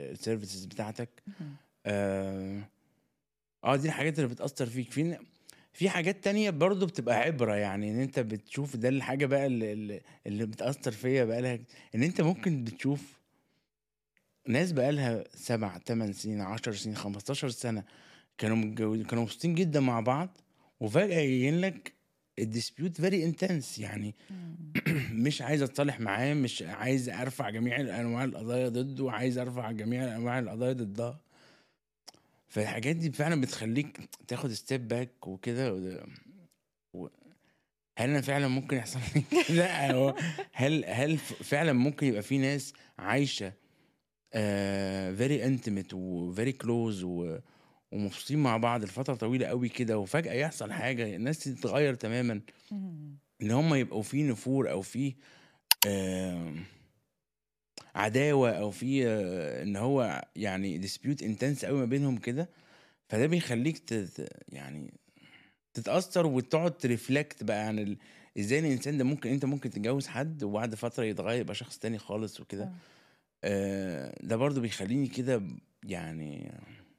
السيرفيسز بتاعتك اه آه، دي الحاجات اللي بتاثر فيك في في حاجات تانية برضه بتبقى عبرة يعني ان انت بتشوف ده الحاجة بقى اللي, اللي- اللي بتأثر فيا بقى لها ان انت ممكن بتشوف ناس بقى لها سبع تمن سنين عشر سنين خمستاشر سنة كانوا متجوزين كانوا مبسوطين جدا مع بعض وفجأة يجين لك الديسبيوت فيري انتنس يعني مش عايز اتصالح معاه مش عايز ارفع جميع انواع القضايا ضده عايز ارفع جميع انواع القضايا ضدها فالحاجات دي فعلا بتخليك تاخد ستيب باك وكده و... و... هل انا فعلا ممكن يحصل لي كده هو هل هل ف- فعلا ممكن يبقى في ناس عايشه فيري انتمت وفيري كلوز ومبسوطين مع بعض لفتره طويله قوي كده وفجاه يحصل حاجه الناس تتغير تماما مم. ان هم يبقوا في نفور او في آم، عداوه او في آه، ان هو يعني ديسبيوت انتنس قوي ما بينهم كده فده بيخليك ت- ت- يعني تتاثر وتقعد ترفلكت بقى عن ال... ازاي الانسان ده ممكن انت ممكن تتجوز حد وبعد فتره يتغير يبقى شخص تاني خالص وكده آه. آه، ده برضو بيخليني كده ب- يعني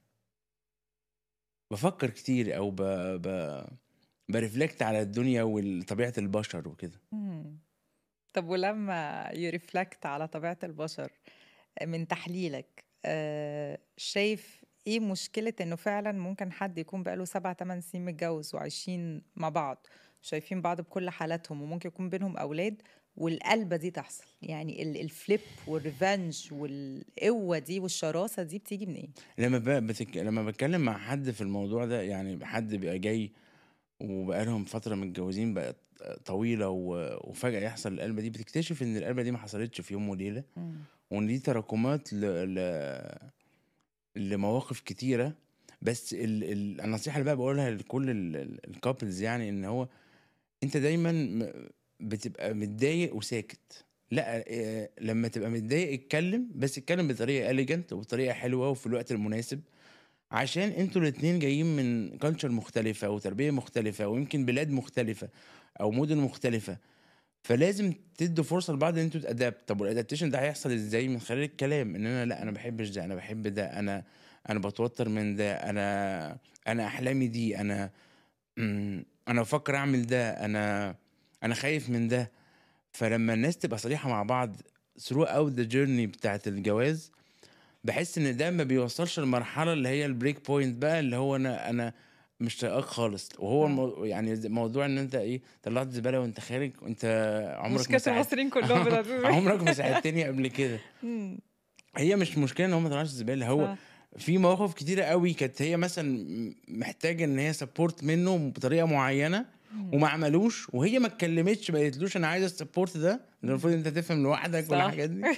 بفكر كتير او ب... ب... برفلكت على الدنيا وطبيعه البشر وكده مم. طب ولما يرفلكت على طبيعة البشر من تحليلك آه، شايف ايه مشكلة انه فعلا ممكن حد يكون بقاله سبع تمن سنين متجوز وعايشين مع بعض شايفين بعض بكل حالاتهم وممكن يكون بينهم اولاد والقلبة دي تحصل يعني ال- الفليب والريفنج والقوة دي والشراسة دي بتيجي منين؟ لما ب... بتك... لما بتكلم مع حد في الموضوع ده يعني حد بيبقى جاي وبقالهم فترة متجوزين بقت طويلة و... وفجأة يحصل القلبة دي بتكتشف إن القلبة دي ما حصلتش في يوم وليلة وإن دي تراكمات ل... ل... لمواقف كتيرة بس ال... ال... النصيحة اللي بقى بقولها لكل الكابلز يعني إن هو أنت دايما م- بتبقى متضايق وساكت لا آه، لما تبقى متضايق اتكلم بس اتكلم بطريقة إليجنت وبطريقة حلوة وفي الوقت المناسب عشان انتوا الاتنين جايين من كلتشر مختلفة وتربية مختلفة ويمكن بلاد مختلفة او مدن مختلفة فلازم تدوا فرصة لبعض ان انتوا تأدابت طب والادابتيشن ده هيحصل ازاي من خلال الكلام ان انا لا انا بحبش ده انا بحب ده انا انا بتوتر من ده انا انا احلامي دي انا مم، انا بفكر اعمل ده انا انا خايف من ده فلما الناس تبقى صريحة مع بعض through out the journey بتاعت الجواز بحس ان ده ما بيوصلش للمرحله اللي هي البريك بوينت بقى اللي هو انا انا مش طايقاك خالص وهو آه. المو... يعني زي- موضوع ان انت ايه طلعت زباله وانت خارج وانت عمرك ما مشكلة ساعدت المصريين كلهم بتاعت- عمرك ما ساعدتني قبل كده مم. هي مش مشكله ان هو ما طلعش زباله هو صح. في مواقف كتيره قوي كانت هي مثلا محتاجه ان هي سبورت منه بطريقه معينه وما عملوش وهي ما اتكلمتش ما قالتلوش انا عايزه السبورت ده اللي المفروض انت تفهم لوحدك صح. والحاجات دي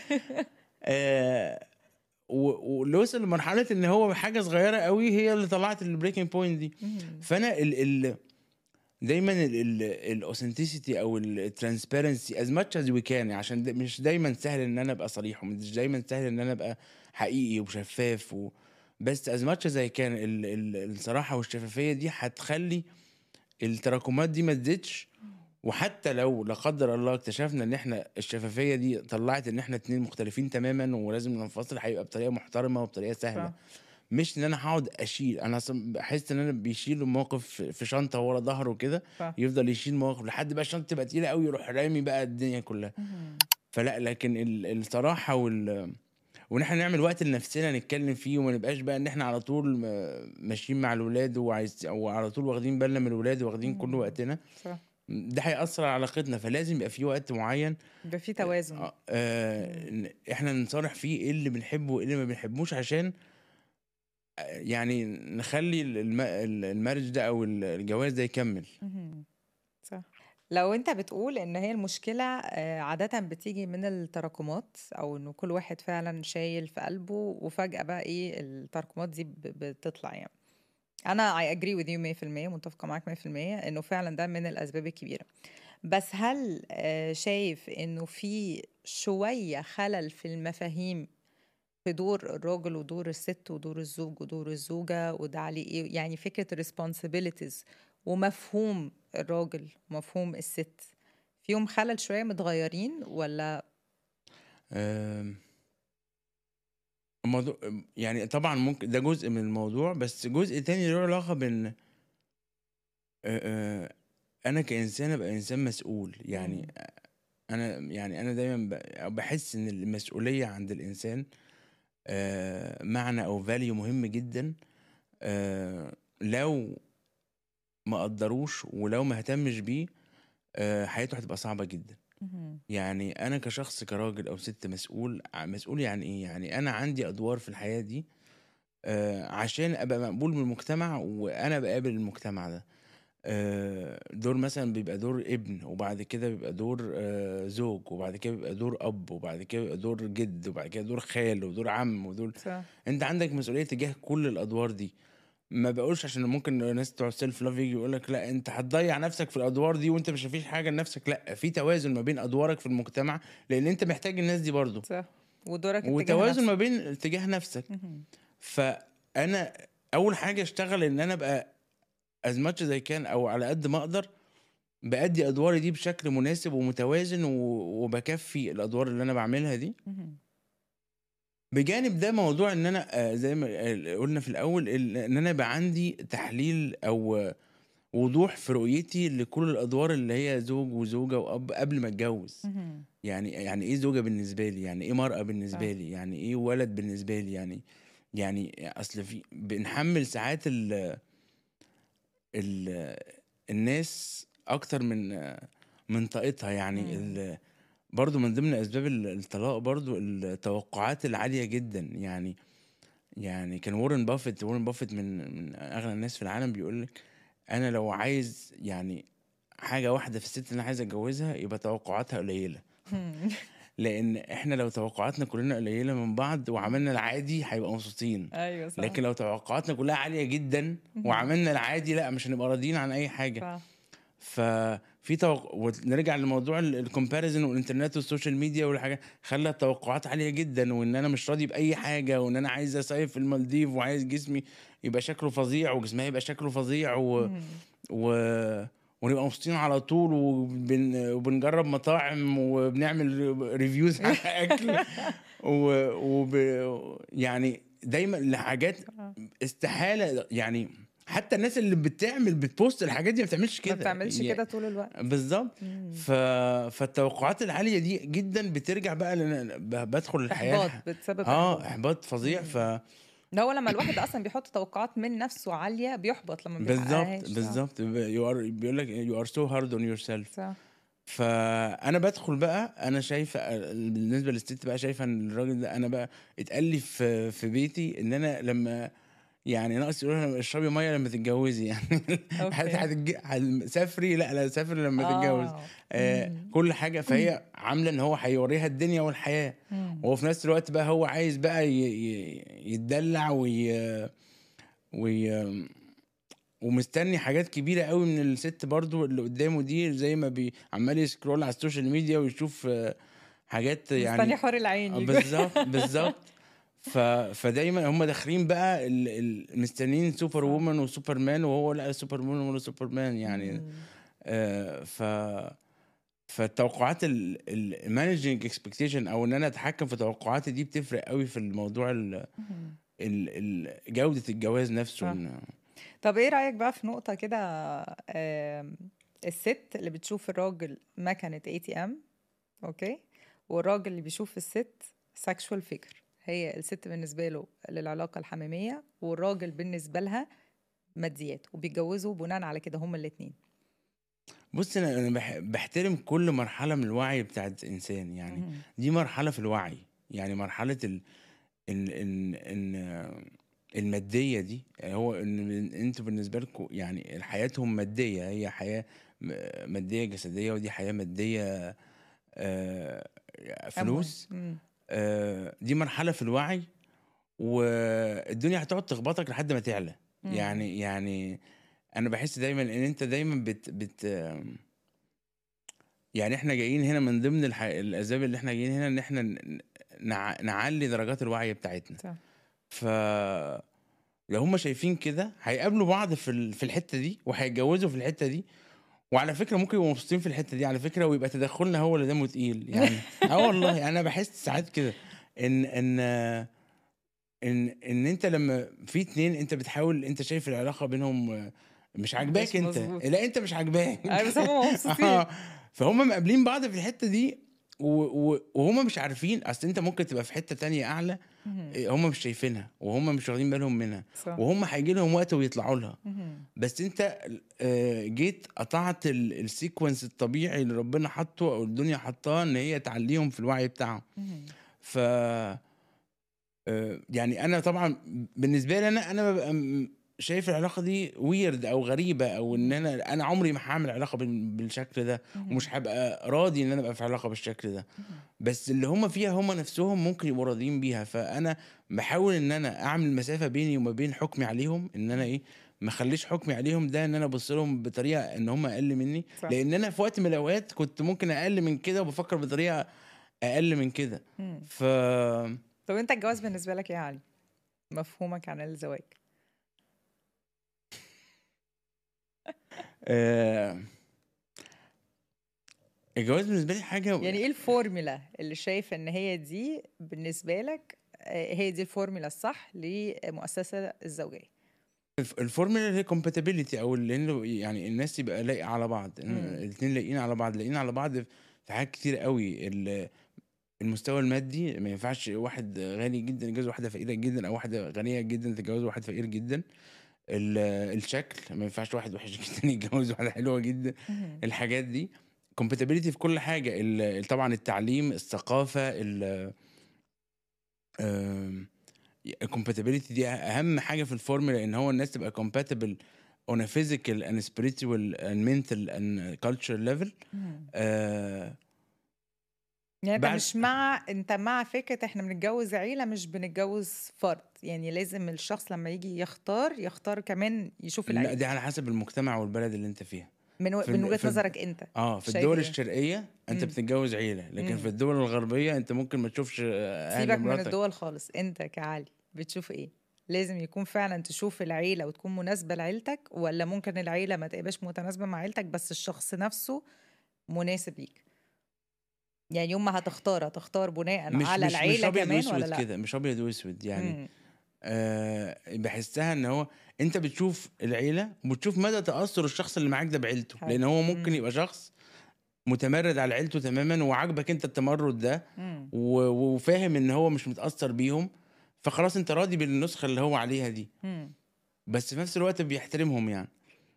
آه و- واللي وصل لمرحله ان هو حاجه صغيره قوي هي اللي طلعت البريكنج بوينت دي مم. فانا ال ال دايما الاوثنتسيتي او الترانسبيرنسي از ماتش از وي كان عشان ده مش دايما سهل ان انا ابقى صريح ومش دايما سهل ان انا ابقى حقيقي وشفاف و بس از ماتش زي كان ال ال الصراحه والشفافيه دي هتخلي التراكمات دي ما تزيدش وحتى لو لا قدر الله اكتشفنا ان احنا الشفافيه دي طلعت ان احنا اتنين مختلفين تماما ولازم ننفصل هيبقى بطريقه محترمه وبطريقه سهله صح. مش ان انا هقعد اشيل انا أصلاً بحس ان انا بيشيل الموقف في- في شنطه ورا ظهره كده صح. يفضل يشيل مواقف لحد بقى الشنطه تبقى تقيله قوي يروح رامي بقى الدنيا كلها مم. فلا لكن ال- الصراحه وال وان احنا نعمل وقت لنفسنا نتكلم فيه وما نبقاش بقى ان احنا على طول م- ماشيين مع الولاد وعايز او على طول واخدين بالنا من الولاد واخدين كل مم. وقتنا صح ده هيأثر على علاقتنا فلازم يبقى في وقت معين يبقى في توازن آه، آه، إن احنا نصارح فيه ايه اللي بنحبه وايه اللي ما بنحبوش عشان آه، يعني نخلي الم- المارج ده او الجواز ده يكمل مهم. صح لو انت بتقول ان هي المشكلة آه، عادة بتيجي من التراكمات او انه كل واحد فعلا شايل في قلبه وفجأة بقى ايه التراكمات دي ب- بتطلع يعني انا I agree with you 100% متفقة معاك 100% انه فعلا ده من الاسباب الكبيرة بس هل آه، شايف انه في شوية خلل في المفاهيم في دور الراجل ودور الست ودور الزوج ودور الزوجة وده عليه ايه يعني فكرة responsibilities ومفهوم الراجل ومفهوم الست فيهم خلل شوية متغيرين ولا آم، الموضوع يعني طبعا ممكن ده جزء من الموضوع بس جزء تاني له علاقة بان آآ آآ أنا كإنسان أبقى إنسان مسؤول، يعني إمم. أنا يعني أنا دايمًا ب باحس إن المسؤولية عند الإنسان آآ معنى أو value مهم جدًا آآ لو ما قدّروش ولو ما اهتمش بيه آآ حياته هتبقى صعبة جدًا. اهم. يعني أنا كشخص كراجل أو سِت مسؤول ع مسؤول يعني إيه؟ يعني أنا عندي أدوار في الحياة دي آآ عشان أبقى مقبول من المجتمع وأنا باقابل المجتمع ده. آآ دور مثلًا بيبقى دور ابن، وبعد كده بيبقى دور آآ زوج، وبعد كده بيبقى دور أب، وبعد كده بيبقى دور جِد، وبعد كده دور خال، ودور عم، ودور صح. أنت عندك مسؤولية تجاه كل الأدوار دي. ما باقولش عشان ممكن ناس بتوع الself love ييجي يقول لك لأ أنت هتضيّع نفسك في الأدوار دي وأنت مش ما فيش حاجة لنفسك، لأ، في توازن ما بين أدوارك في المجتمع، لإن أنت محتاج الناس دي برضه. صح. ودورك اتجاه وتوازن ما نفسك. بين تجاه نفسك. اهم. فأنا أول حاجة أشتغل إن أنا أبقى as much as I can أو على قد ما أقدر بأدّي أدواري دي بشكل مناسب ومتوازن و وباكفّي الأدوار اللي أنا باعملها دي. اهم. بجانب ده موضوع إن أنا آآ زي ما ال قُلنا في الأول ال إن أنا يبقى عندي تحليل أو وضوح في رؤيتي لكل الأدوار اللي هي زوج وزوجة وأب قبل ما أتجوّز. اهم. يعني يعني إيه زوجة بالنسبة لي، يعني إيه مرأة بالنسبة صح. لي، يعني إيه ولد بالنسبة لي، يعني يعني أصل في بنحمّل ساعات ال ال الناس أكتر من من طاقتها، يعني إمم. ال برضه من ضمن أسباب ال الطلاق برضه التوقعات العالية جدًا، يعني يعني كان وارن بافيت وارن بافيت من من أغنى الناس في العالم بيقول لك: "أنا لو عايز يعني حاجة واحدة في الست اللي أنا عايز أتجوّزها يبقى توقعاتها قليلة." إمم. لإن إحنا لو توقعاتنا كلنا قليلة من بعض وعملنا العادي هيبقى مبسوطين، أيوه صح. لكن لو توقعاتنا كلها عالية جدًا اهم. وعملنا العادي لأ، مش هنبقى راضيين عن أي حاجة. صح. ففي توق ونرجع لموضوع ال الcomparison والإنترنت والسوشيال ميديا والحاجات خلّى التوقعات عالية جدًا، وإن أنا مش راضي بأي حاجة، وإن أنا عايز أصيّف في المالديف وعايز جسمي يبقى شكله فظيع وجسمها يبقى شكله فظيع و اهم. و ونبقى مبسوطين على طول وبن وبنجرّب مطاعم وبنعمل reviews على أكل و وب يعني دايمًا لحاجات آه. استحالة يعني حتى الناس اللي بتعمل بتpost الحاجات دي ما بتعملش ما كده. بتعملش ي كده طول الوقت. بالضبط. إمم. ف فالتوقعات العالية دي جدًا بترجع بقى لإن ب بادخل الحياة إحباط، بتسبب آه، إحباط. إحباط فظيع إمم. ف ده هو لمّا الواحد أصلًا بيحط توقعات من نفسه عالية بيحبط لمّا ما بالضبط، بيحققهاش. آه. بالضبط. ب you are بيقول لك you are so hard on yourself. صح. فأنا بادخل بقى أنا شايفة آآ بالنسبة للست بقى شايفة إن الراجل ده أنا بقى اتقال لي في في بيتي إن أنا لمّا يعني ناقص يقولوا لها اشربي مَيّة لمّا تتجوّزي يعني هت أوكي. هتتج هل سافري لأ، لا سافري لمّا تتجوّز. آه. آآ إمم. كل حاجة فهي عاملة إن هو هيورّيها الدنيا والحياة، إمم. وهو في نفس الوقت بقى هو عايز بقى ي ي يتدلّع وي وي ومستني حاجات كبيرة أوي من الست برضه اللي قدّامه دي زي ما بي عمّال يscroll على السوشيال ميديا ويشوف حاجات مستني يعني حور العين آه ييجي. بالضبط، بالضبط. ف فدايمًا هم داخلين بقى ال ال مستنيين super صح. woman وsuperman وهو لا superwoman ولا superman يعني إمم. آآ ف فالتوقعات ال ال managing expectation أو إن أنا أتحكّم في توقعاتي دي بتفرق أوي في الموضوع ال اهم. ال ال جودة الجواز نفسه صح. إن طب إيه رأيك بقى في نقطة كده آمم الست اللي بتشوف الراجل مكنة ATM أوكي، والراجل اللي بيشوف الست sexual figure هي الست بالنسبة له للعلاقة الحميمية، والراجل بالنسبة لها ماديات، وبيتجوزوا بناءً على كده هُم الاتنين. بُصّي أنا أنا باح باحترم كل مرحلة من الوعي بتاعة إنسان، يعني اهم. دي مرحلة في الوعي، يعني مرحلة ال ال إن إن المادية دي هو إن أنتم بالنسبة لكم يعني حياتهم مادية، هي حياة م مادية جسدية ودي حياة مادية آآ أموال. فلوس، إمم. آآ دي مرحلة في الوعي، والدنيا هتقعد تخبطك لحد ما تعلى، إمم. يعني يعني أنا باحس دايمًا إن أنت دايمًا بت بت يعني إحنا جايين هنا من ضمن الح الأسباب اللي إحنا جايين هنا إن إحنا ن نع نعلّي درجات الوعي بتاعتنا. صح. ف لو هُم شايفين كده هيقابلوا بعض في ال في الحتة دي، وهيتجوزوا في الحتة دي، وعلى فكرة ممكن يبقوا مبسوطين في الحتة دي على فكرة، ويبقى تدخُّلنا هو اللي دمه تقيل، يعني آه والله يعني أنا باحس ساعات كده إن إن إن إن أنت لمّا في اتنين أنت بتحاول أنت شايف العلاقة بينهم مش عاجباك مش انت مظبوط. لا انت مش عاجباك أيوة، بس هم مبسوطين. آه. فهم مقابلين بعض في الحته دي و- و- وهم مش عارفين اصل انت ممكن تبقى في حته تانية اعلى مهم. إيه، هم مش شايفينها وهم مش واخدين بالهم منها صح وهم هيجي لهم وقت ويطلعوا لها مهم. بس انت آه، جيت قطعت ال- السيكونس الطبيعي اللي ربنا حاطه او الدنيا حطاه ان هي تعليهم في الوعي بتاعهم مهم. ف آه، يعني انا طبعا بالنسبه لي انا انا ببقى م- شايف العلاقه دي ويرد او غريبه او ان انا انا عمري ما هعمل علاقه بال- بالشكل ده مهم. ومش هبقى راضي ان انا ابقى في علاقه بالشكل ده بس اللي هم فيها هم نفسهم ممكن يبقوا راضيين بيها فانا بحاول ان انا اعمل مسافه بيني وما بين حكمي عليهم ان انا ايه ما اخليش حكمي عليهم ده ان انا ابص لهم بطريقه ان هم اقل مني صح. لان انا في وقت من الاوقات كنت ممكن اقل من كده وبفكر بطريقه اقل من كده مم. ف طب انت الجواز بالنسبه لك ايه يا علي مفهومك عن الزواج آه، الجواز بالنسبه لي حاجه يعني ايه الفورمولا اللي شايف ان هي دي بالنسبه لك آه، هي دي الفورمولا الصح لمؤسسه الزوجيه الف- الفورمولا اللي هي كومباتيبيليتي او اللي إنه يعني الناس يبقى لايقه على بعض مم. الاثنين لايقين على بعض لايقين على بعض في حاجات كتير قوي ال- المستوى المادي ما ينفعش واحد غني جدا يتجوز واحده فقيره جدا او واحده غنيه جدا تتجوز واحد فقير جدا ال- الشكل ما ينفعش واحد وحش جدا يتجوز واحده حلوه جدا مهم. الحاجات دي كومباتيبيليتي في كل حاجه ال- طبعا التعليم الثقافه ال الكومباتيبيليتي دي اهم حاجه في الفورمولا ان هو الناس تبقى compatible on a physical and spiritual and mental and cultural level مهم. آه يعني انت بعد- مش مع انت مع فكره احنا بنتجوز عيله مش بنتجوز فرد يعني لازم الشخص لما يجي يختار يختار كمان يشوف لا العيله دي على حسب المجتمع والبلد اللي انت فيها من, و... في من ال- وجهه في ال- نظرك انت اه في شايف الدول إيه؟ الشرقيه انت مم. بتتجوز عيله لكن مم. في الدول الغربيه انت ممكن ما تشوفش آه، اهل سيبك من مراتك الدول خالص انت كعلي بتشوف ايه لازم يكون فعلا تشوف العيله وتكون مناسبه لعيلتك ولا ممكن العيله ما تبقاش متناسبه مع عيلتك بس الشخص نفسه مناسب ليك يعني يوم ما هتختار هتختار بناء مش على مش مش العيله ابيض كمان ولا واسود لا كده مش ابيض واسود يعني مم. آه بحسها ان هو انت بتشوف العيله وبتشوف مدى تاثر الشخص اللي معاك ده بعيلته حلو. لان هو ممكن مم. يبقى شخص متمرد على عيلته تماما وعاجبك انت التمرد ده مم. و- وفاهم ان هو مش متاثر بيهم فخلاص انت راضي بالنسخه اللي هو عليها دي مم. بس في نفس الوقت بيحترمهم يعني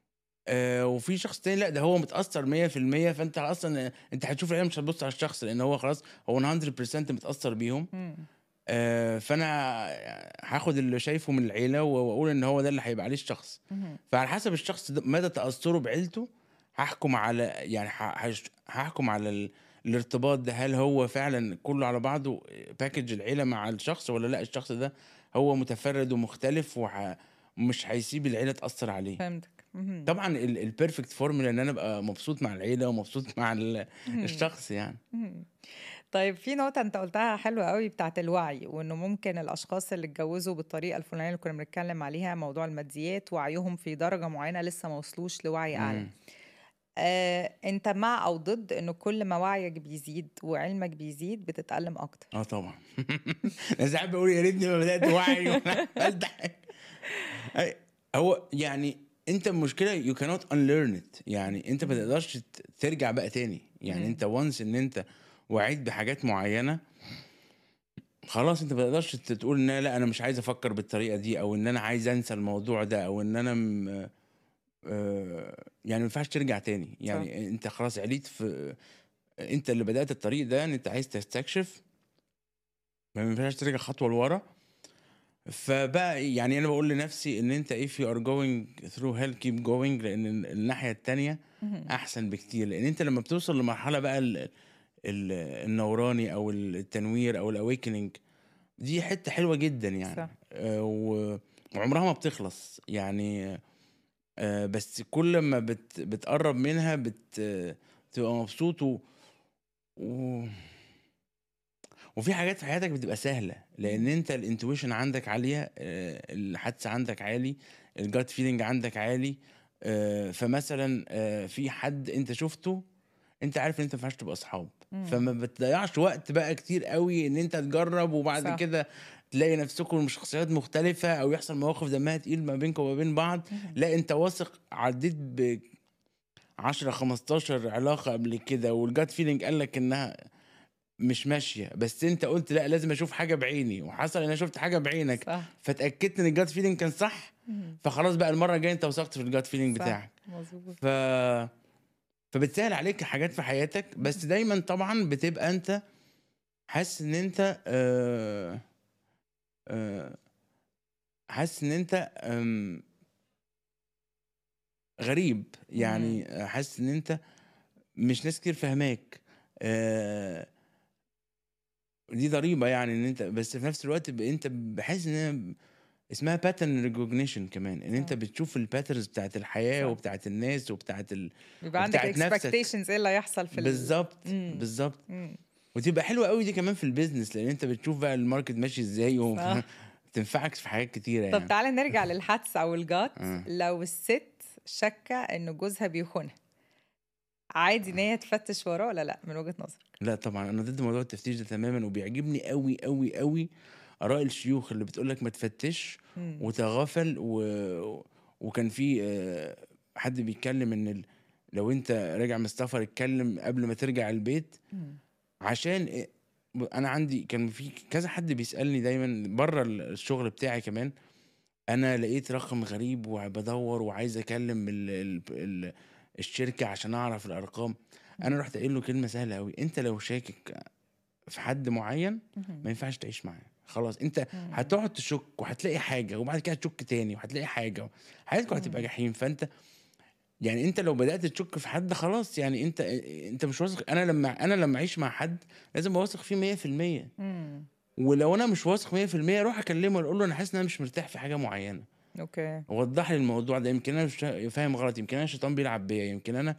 آه وفي شخص تاني لا ده هو متاثر 100% فانت اصلا انت هتشوف العيله مش هتبص على الشخص لان هو خلاص هو 100% متاثر بيهم مم. آه فانا هاخد اللي شايفه من العيله واقول ان هو ده اللي هيبقى عليه الشخص مم. فعلى حسب الشخص ده مدى تاثره بعيلته هحكم على يعني ه- هش- هحكم على ال... الارتباط ده هل هو فعلا كله على بعضه باكج العيله مع الشخص ولا لا الشخص ده هو متفرد ومختلف ومش هيسيب العيله تاثر عليه فهمتك مم. طبعا البيرفكت فورمولا ان انا ابقى مبسوط مع العيله ومبسوط مع ال- مم. الشخص يعني مم. طيب في نقطة أنت قلتها حلوة قوي بتاعت الوعي وإنه ممكن الأشخاص اللي اتجوزوا بالطريقة الفلانية اللي كنا بنتكلم عليها موضوع الماديات وعيهم في درجة معينة لسه ما وصلوش لوعي أعلى مم. آه، أنت مع أو ضد إنه كل ما وعيك بيزيد وعلمك بيزيد بتتألم أكتر اه طبعا انا ساعات بقول يا ريتني ما بدات وعي ولا عملت حاجة. أي- هو يعني انت المشكله يو كانوت unlearn it يعني انت ما تقدرش ت- ترجع بقى تاني يعني مم. انت وانس ان انت وعيت بحاجات معينه خلاص انت ما تقدرش ت- تقول ان أنا لا انا مش عايز افكر بالطريقه دي او ان انا عايز انسى الموضوع ده او ان انا م... آه، يعني ما ينفعش ترجع تاني يعني انت خلاص عليت في انت اللي بدات الطريق ده ان انت عايز تستكشف ما ينفعش ترجع خطوه لورا فبقى يعني انا بقول لنفسي ان انت if you are going through hell keep going لان ال- الناحيه التانية مهم. احسن بكتير لان انت لما بتوصل لمرحله بقى ال ال النوراني او التنوير او الاويكننج دي حته حلوه جدا يعني صح. آه و- وعمرها ما بتخلص يعني آه بس كل ما بت بتقرب منها بت بتبقى مبسوط و, و وفي حاجات في حياتك بتبقى سهله لان انت الانتويشن عندك عاليه آه، الحدس عندك عالي الجات فيلينج عندك عالي آه، فمثلا آه، في حد انت شفته انت عارف ان انت ما ينفعش تبقى اصحاب مم. فما بتضيعش وقت بقى كتير قوي ان انت تجرب وبعد صح. كده تلاقي نفسكم شخصيات مختلفة أو يحصل مواقف دمها تقيل ما بينكم وما بين بعض لا أنت واثق عديت ب 10 15 علاقة قبل كده والجات فيلينج قال لك إنها مش ماشية بس أنت قلت لا لازم أشوف حاجة بعيني وحصل إن أنا شفت حاجة بعينك صح فتأكدت إن الجات فيلينج كان صح مم. فخلاص بقى المرة الجاية أنت وثقت في الجات فيلينج صح. بتاعك مظبوط ف فبتسهل عليك حاجات في حياتك بس دايما طبعا بتبقى انت حاسس ان انت آه آه حاسس ان انت آم، غريب يعني حاسس ان انت مش ناس كتير فاهماك آه دي ضريبه يعني ان انت بس في نفس الوقت ب- انت بحس ان هي اسمها باترن ريكوجنيشن كمان ان انت صح. بتشوف الباترنز بتاعت الحياه صح. وبتاعت الناس وبتاعت ال... بيبقى عندك وبتاعت نفسك. expectations ايه اللي هيحصل في ال- بالظبط مم. بالظبط مم. وتبقى حلوه قوي دي كمان في البيزنس لان انت بتشوف بقى الماركت ماشي ازاي صح. وتنفعك في حاجات كتيره طب يعني تعالى نرجع للحدس او الجات آه. لو الست شاكه ان جوزها بيخونها عادي ان هي تفتش وراه ولا لا من وجهه نظرك لا طبعا انا ضد موضوع التفتيش ده تماما وبيعجبني قوي قوي قوي اراء الشيوخ اللي بتقول لك ما تفتش مم. وتغافل و... وكان في آه، حد بيتكلم ان ال... لو انت راجع من السفر اتكلم قبل ما ترجع البيت مم. عشان إيه؟ انا عندي كان في كذا حد بيسالني دايما بره الشغل بتاعي كمان انا لقيت رقم غريب وبدور وعايز اكلم ال ال ال الشركه عشان اعرف الارقام انا رحت قايل له كلمه سهله قوي انت لو شاكك في حد معين مم. ما ينفعش تعيش معاه خلاص انت مم. هتقعد تشك وهتلاقي حاجه وبعد كده تشك تاني وهتلاقي حاجه حياتكم هتبقى مم. جحيم فانت يعني انت لو بدات تشك في حد خلاص يعني انت انت مش واثق انا لما انا لما اعيش مع حد لازم ابقى واثق فيه 100% مم. ولو انا مش واثق 100% اروح اكلمه واقول له انا حاسس ان انا مش مرتاح في حاجه معينه اوكي وضح لي الموضوع ده يمكن انا مش فاهم غلط يمكن انا الشيطان بيلعب بيا يمكن انا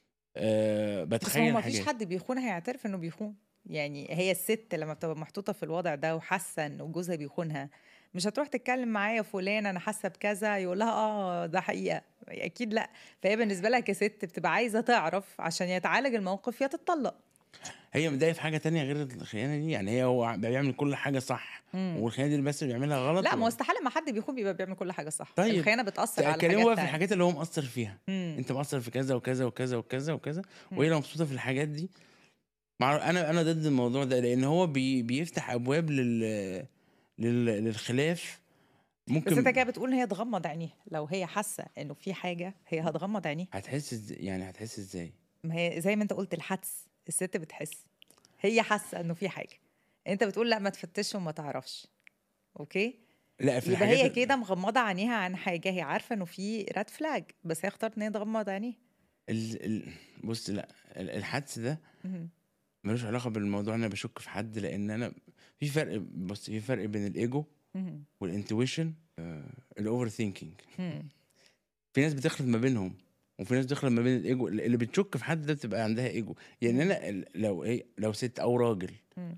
آه بس هو بتخيل ما فيش حاجات حد بيخون هيعترف انه بيخون يعني هي الست لما بتبقى محطوطه في الوضع ده وحاسه انه جوزها بيخونها مش هتروح تتكلم معايا فلان انا حاسه بكذا يقول لها اه ده حقيقه اكيد لا فهي بالنسبه لها كست بتبقى عايزه تعرف عشان يتعالج الموقف يا تتطلق هي متضايقه في حاجه تانية غير الخيانه دي يعني هي هو بيعمل كل حاجه صح مم. والخيانه دي بس اللي بيعملها غلط لا ما هو و- استحاله ما حد بيخون بيبقى بيعمل كل حاجه صح طيب. الخيانه بتاثر على كلمه حاجات بقى في تانية. الحاجات اللي هو مقصر فيها مم. انت مقصر في كذا وكذا وكذا وكذا وكذا مم. وهي لو مبسوطه في الحاجات دي مع انا انا ضد الموضوع ده لان هو بي بيفتح ابواب لل, لل... للخلاف ممكن بس انت كده بتقول ان هي تغمض عينيها لو هي حاسه انه في حاجه هي هتغمض عينيها هتحس ازاي يعني هتحس ازاي ما هي زي ما انت قلت الحدس الست بتحس هي حاسه انه في حاجه انت بتقول لا ما تفتش وما تعرفش اوكي لا في يبقى هي الحاجات كده مغمضه عينيها عن حاجه هي عارفه انه في راد فلاج بس هي اختارت ان هي تغمض عينيها ال... ال... بص لا ال- الحدس ده مهم. ملوش علاقه بالموضوع ان انا بشك في حد لان انا في فرق بص في فرق بين الايجو مهم. والانتويشن الاوفر ثينكينج مهم. في ناس بتخلط ما بينهم وفي ناس بتخلط ما بين الايجو اللي بتشك في حد ده بتبقى عندها ايجو يعني انا ال- لو ايه لو ست او راجل مم.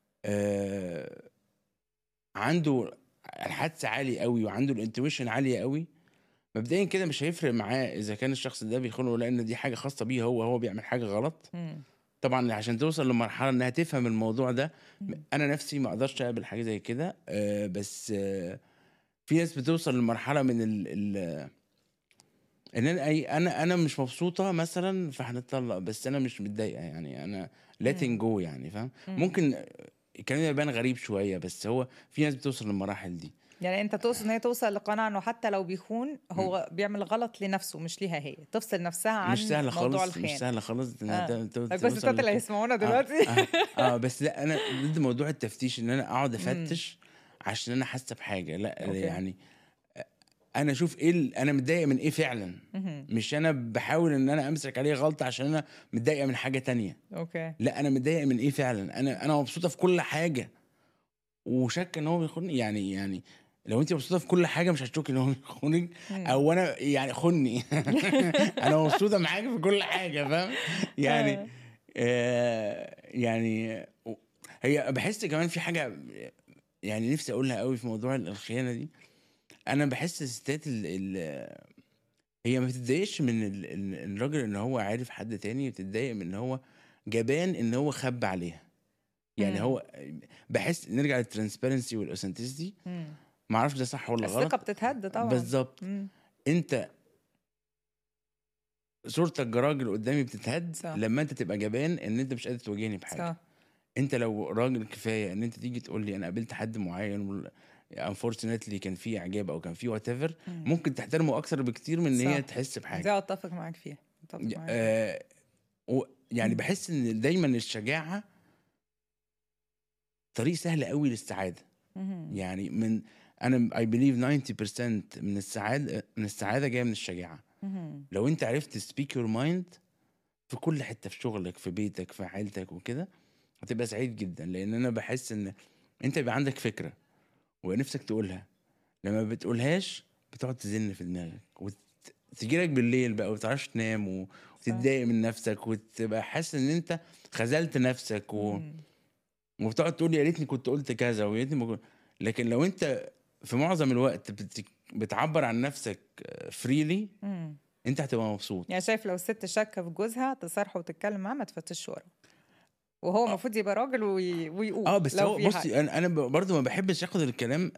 آه عنده الحدس عالي قوي وعنده الانتويشن عاليه قوي مبدئيا كده مش هيفرق معاه اذا كان الشخص ده بيخونه لان دي حاجه خاصه بيه هو هو بيعمل حاجه غلط مم. طبعا عشان توصل لمرحله انها تفهم الموضوع ده مم. انا نفسي ما اقدرش اقبل حاجه زي كده آه بس آه في ناس بتوصل لمرحله من ال ال ان انا أي انا انا مش مبسوطه مثلا فهنتطلق بس انا مش متضايقه يعني انا letting جو يعني فاهم مم. ممكن الكلام ده يبان غريب شويه بس هو في ناس بتوصل للمراحل دي يعني انت تقصد ان هي توصل لقناعه انه حتى لو بيخون هو بيعمل غلط لنفسه مش ليها هي تفصل نفسها عن مش سهله موضوع خالص مش الخيانه سهله خالص انها آه. ت- ت- بس توصل الستات اللي لك- هيسمعونا آه، دلوقتي آه, اه بس لا انا ضد موضوع التفتيش ان انا اقعد افتش عشان انا حاسه بحاجه لا أوكي. يعني انا اشوف ايه ال- انا متضايق من ايه فعلا مهم. مش انا بحاول ان انا امسك عليه غلطه عشان انا متضايقه من حاجه تانية اوكي لا انا متضايقه من ايه فعلا انا انا مبسوطه في كل حاجه وشاكه ان هو بيخوني يعني يعني لو انت مبسوطه في كل حاجه مش هتشوكي ان هو بيخونك مم. او انا يعني خني انا مبسوطه معاك في كل حاجه فاهم يعني آه. آه يعني هي بحس كمان في حاجه يعني نفسي اقولها قوي في موضوع الخيانه دي انا بحس الستات ال ال هي ما بتتضايقش من ال- ال- الراجل ان هو عارف حد تاني بتتضايق من ان هو جبان ان هو خبى عليها يعني مم. هو بحس نرجع للترانسبيرنسي والاوثنتسيتي مم. ما اعرفش ده صح ولا غلط الثقه بتتهد طبعا بالظبط مم. انت صورتك كراجل قدامي بتتهد صح. لما انت تبقى جبان ان انت مش قادر تواجهني بحاجه صح انت لو راجل كفايه ان انت تيجي تقول لي انا قابلت حد معين انفورشنتلي كان فيه اعجاب او كان فيه وات ايفر مم. ممكن تحترمه اكثر بكتير من ان هي صح. تحس دي بحاجه اتفق معاك فيها اتفق معاك فيها. آه و- يعني مم. بحس ان دايما الشجاعه طريق سهل قوي للسعاده مهم. يعني من انا اي بليف 90% من السعاده من السعاده جايه من الشجاعه مهم. لو انت عرفت سبيك يور مايند في كل حته في شغلك في بيتك في عيلتك وكده هتبقى سعيد جدا لان انا بحس ان انت بيبقى عندك فكره ونفسك تقولها لما بتقولهاش بتقعد تزن في دماغك وتجيلك بالليل بقى ومتعرفش تنام و- وتتضايق من نفسك وتبقى حاسس ان انت خذلت نفسك و... مم. وبتقعد تقول يا ريتني كنت قلت كذا ويا ريتني ما كنت لكن لو انت في معظم الوقت بت... بتعبر عن نفسك فريلي مم. انت هتبقى مبسوط يعني شايف لو الست شاكه في جوزها تصارحه وتتكلم معاه ما تفتش ورا وهو المفروض يبقى راجل وي... ويقول اه بس لو هو في حاجة. بصي انا انا ب- برضه ما بحبش اخد الكلام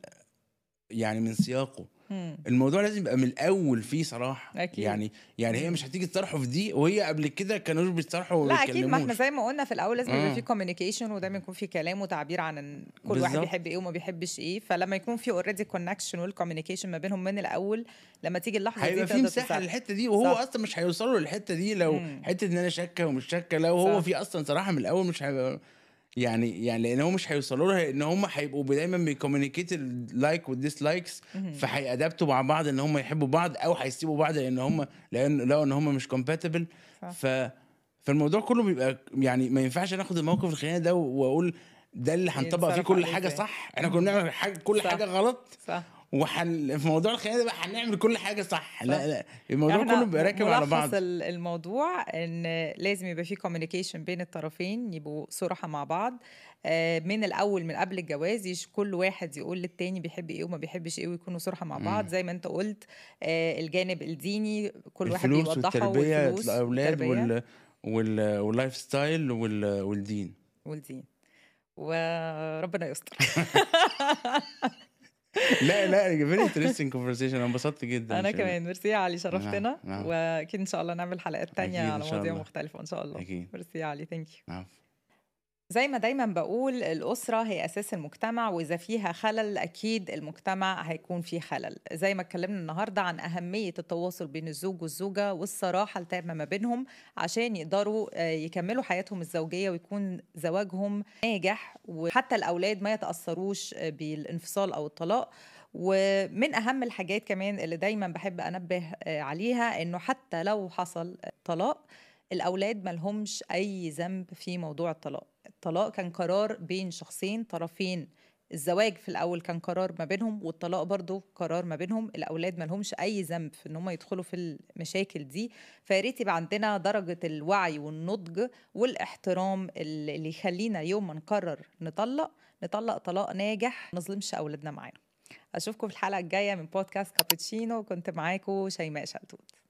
يعني من سياقه مم. الموضوع لازم يبقى من الاول فيه صراحه أكيد. يعني يعني هي مش هتيجي تصارحوا في دي وهي قبل كده كانوش بيتصارحوا وما لا اكيد ما احنا بيتكلموش. زي ما قلنا في الاول لازم يبقى آه. في كوميونيكيشن ودايما يكون في كلام وتعبير عن إن كل واحد بالظبط. بيحب ايه وما بيحبش ايه فلما يكون في اوريدي كونكشن والكوميونيكيشن ما بينهم من الاول لما تيجي اللحظه دي هيبقى في تقدر مساحه تصارح. للحته دي وهو صح. اصلا مش هيوصلوا للحته دي لو مم. حته ان انا شاكه ومش شاكه لو هو صح. في اصلا صراحه من الاول مش هيبقى يعني يعني لان هو مش هيوصلوا لها ان هم هيبقوا دايما بيكومينيكيت اللايك والديسلايكس مهم. فهيأدابتوا مع بعض ان هم يحبوا بعض او هيسيبوا بعض لان هم لان لو ان هم مش كومباتبل صح. ف فالموضوع كله بيبقى يعني ما ينفعش ناخد الموقف الخيانه ده واقول ده اللي هنطبق فيه يتصرف كل عليه حاجه إزاي. صح احنا كنا بنعمل حاجه كل صح. حاجه غلط صح وحن في موضوع الخيانه ده بقى هنعمل كل حاجه صح لا لا الموضوع إحنا كله بيبقى راكب على ملخص بعض ال- الموضوع ان لازم يبقى في كوميونيكيشن بين الطرفين يبقوا صراحه مع بعض آه، من الاول من قبل الجواز يش كل واحد يقول للتاني بيحب ايه وما بيحبش ايه ويكونوا صراحه مع بعض مم. زي ما انت قلت آه، الجانب الديني كل واحد الفلوس بيوضحها والتربيه والفلوس الاولاد والتربية وال وال واللايف ستايل وال والدين والدين وربنا يستر لا لا فيري انترستنج كونفرسيشن انا انبسطت جدا انا شيرين. كمان ميرسي يا علي شرفتنا نعم. واكيد ان شاء الله نعمل حلقات تانية أكيد إن على شاء مواضيع الله. مختلفه ان شاء الله اكيد ميرسي يا علي ثانك يو نعم زي ما دايما بقول الأسرة هي أساس المجتمع وإذا فيها خلل أكيد المجتمع هيكون فيه خلل زي ما اتكلمنا النهاردة عن أهمية التواصل بين الزوج والزوجة والصراحة التامة ما بينهم عشان يقدروا آه، يكملوا حياتهم الزوجية ويكون زواجهم ناجح وحتى الأولاد ما يتأثروش آه، بالانفصال أو الطلاق ومن أهم الحاجات كمان اللي دايما بحب أنبه آه، عليها إنه حتى لو حصل طلاق الأولاد ملهمش أي ذنب في موضوع الطلاق الطلاق كان قرار بين شخصين طرفين الزواج في الأول كان قرار ما بينهم والطلاق برضو قرار ما بينهم الأولاد ملهمش أي ذنب في إن هم يدخلوا في المشاكل دي فياريت يبقى عندنا درجة الوعي والنضج والاحترام اللي اللي يخلينا يوم ما نقرر نطلق نطلق طلاق ناجح ما نظلمش أولادنا معانا أشوفكم في الحلقة الجاية من بودكاست كابتشينو كنت معاكم شيماء شلتوت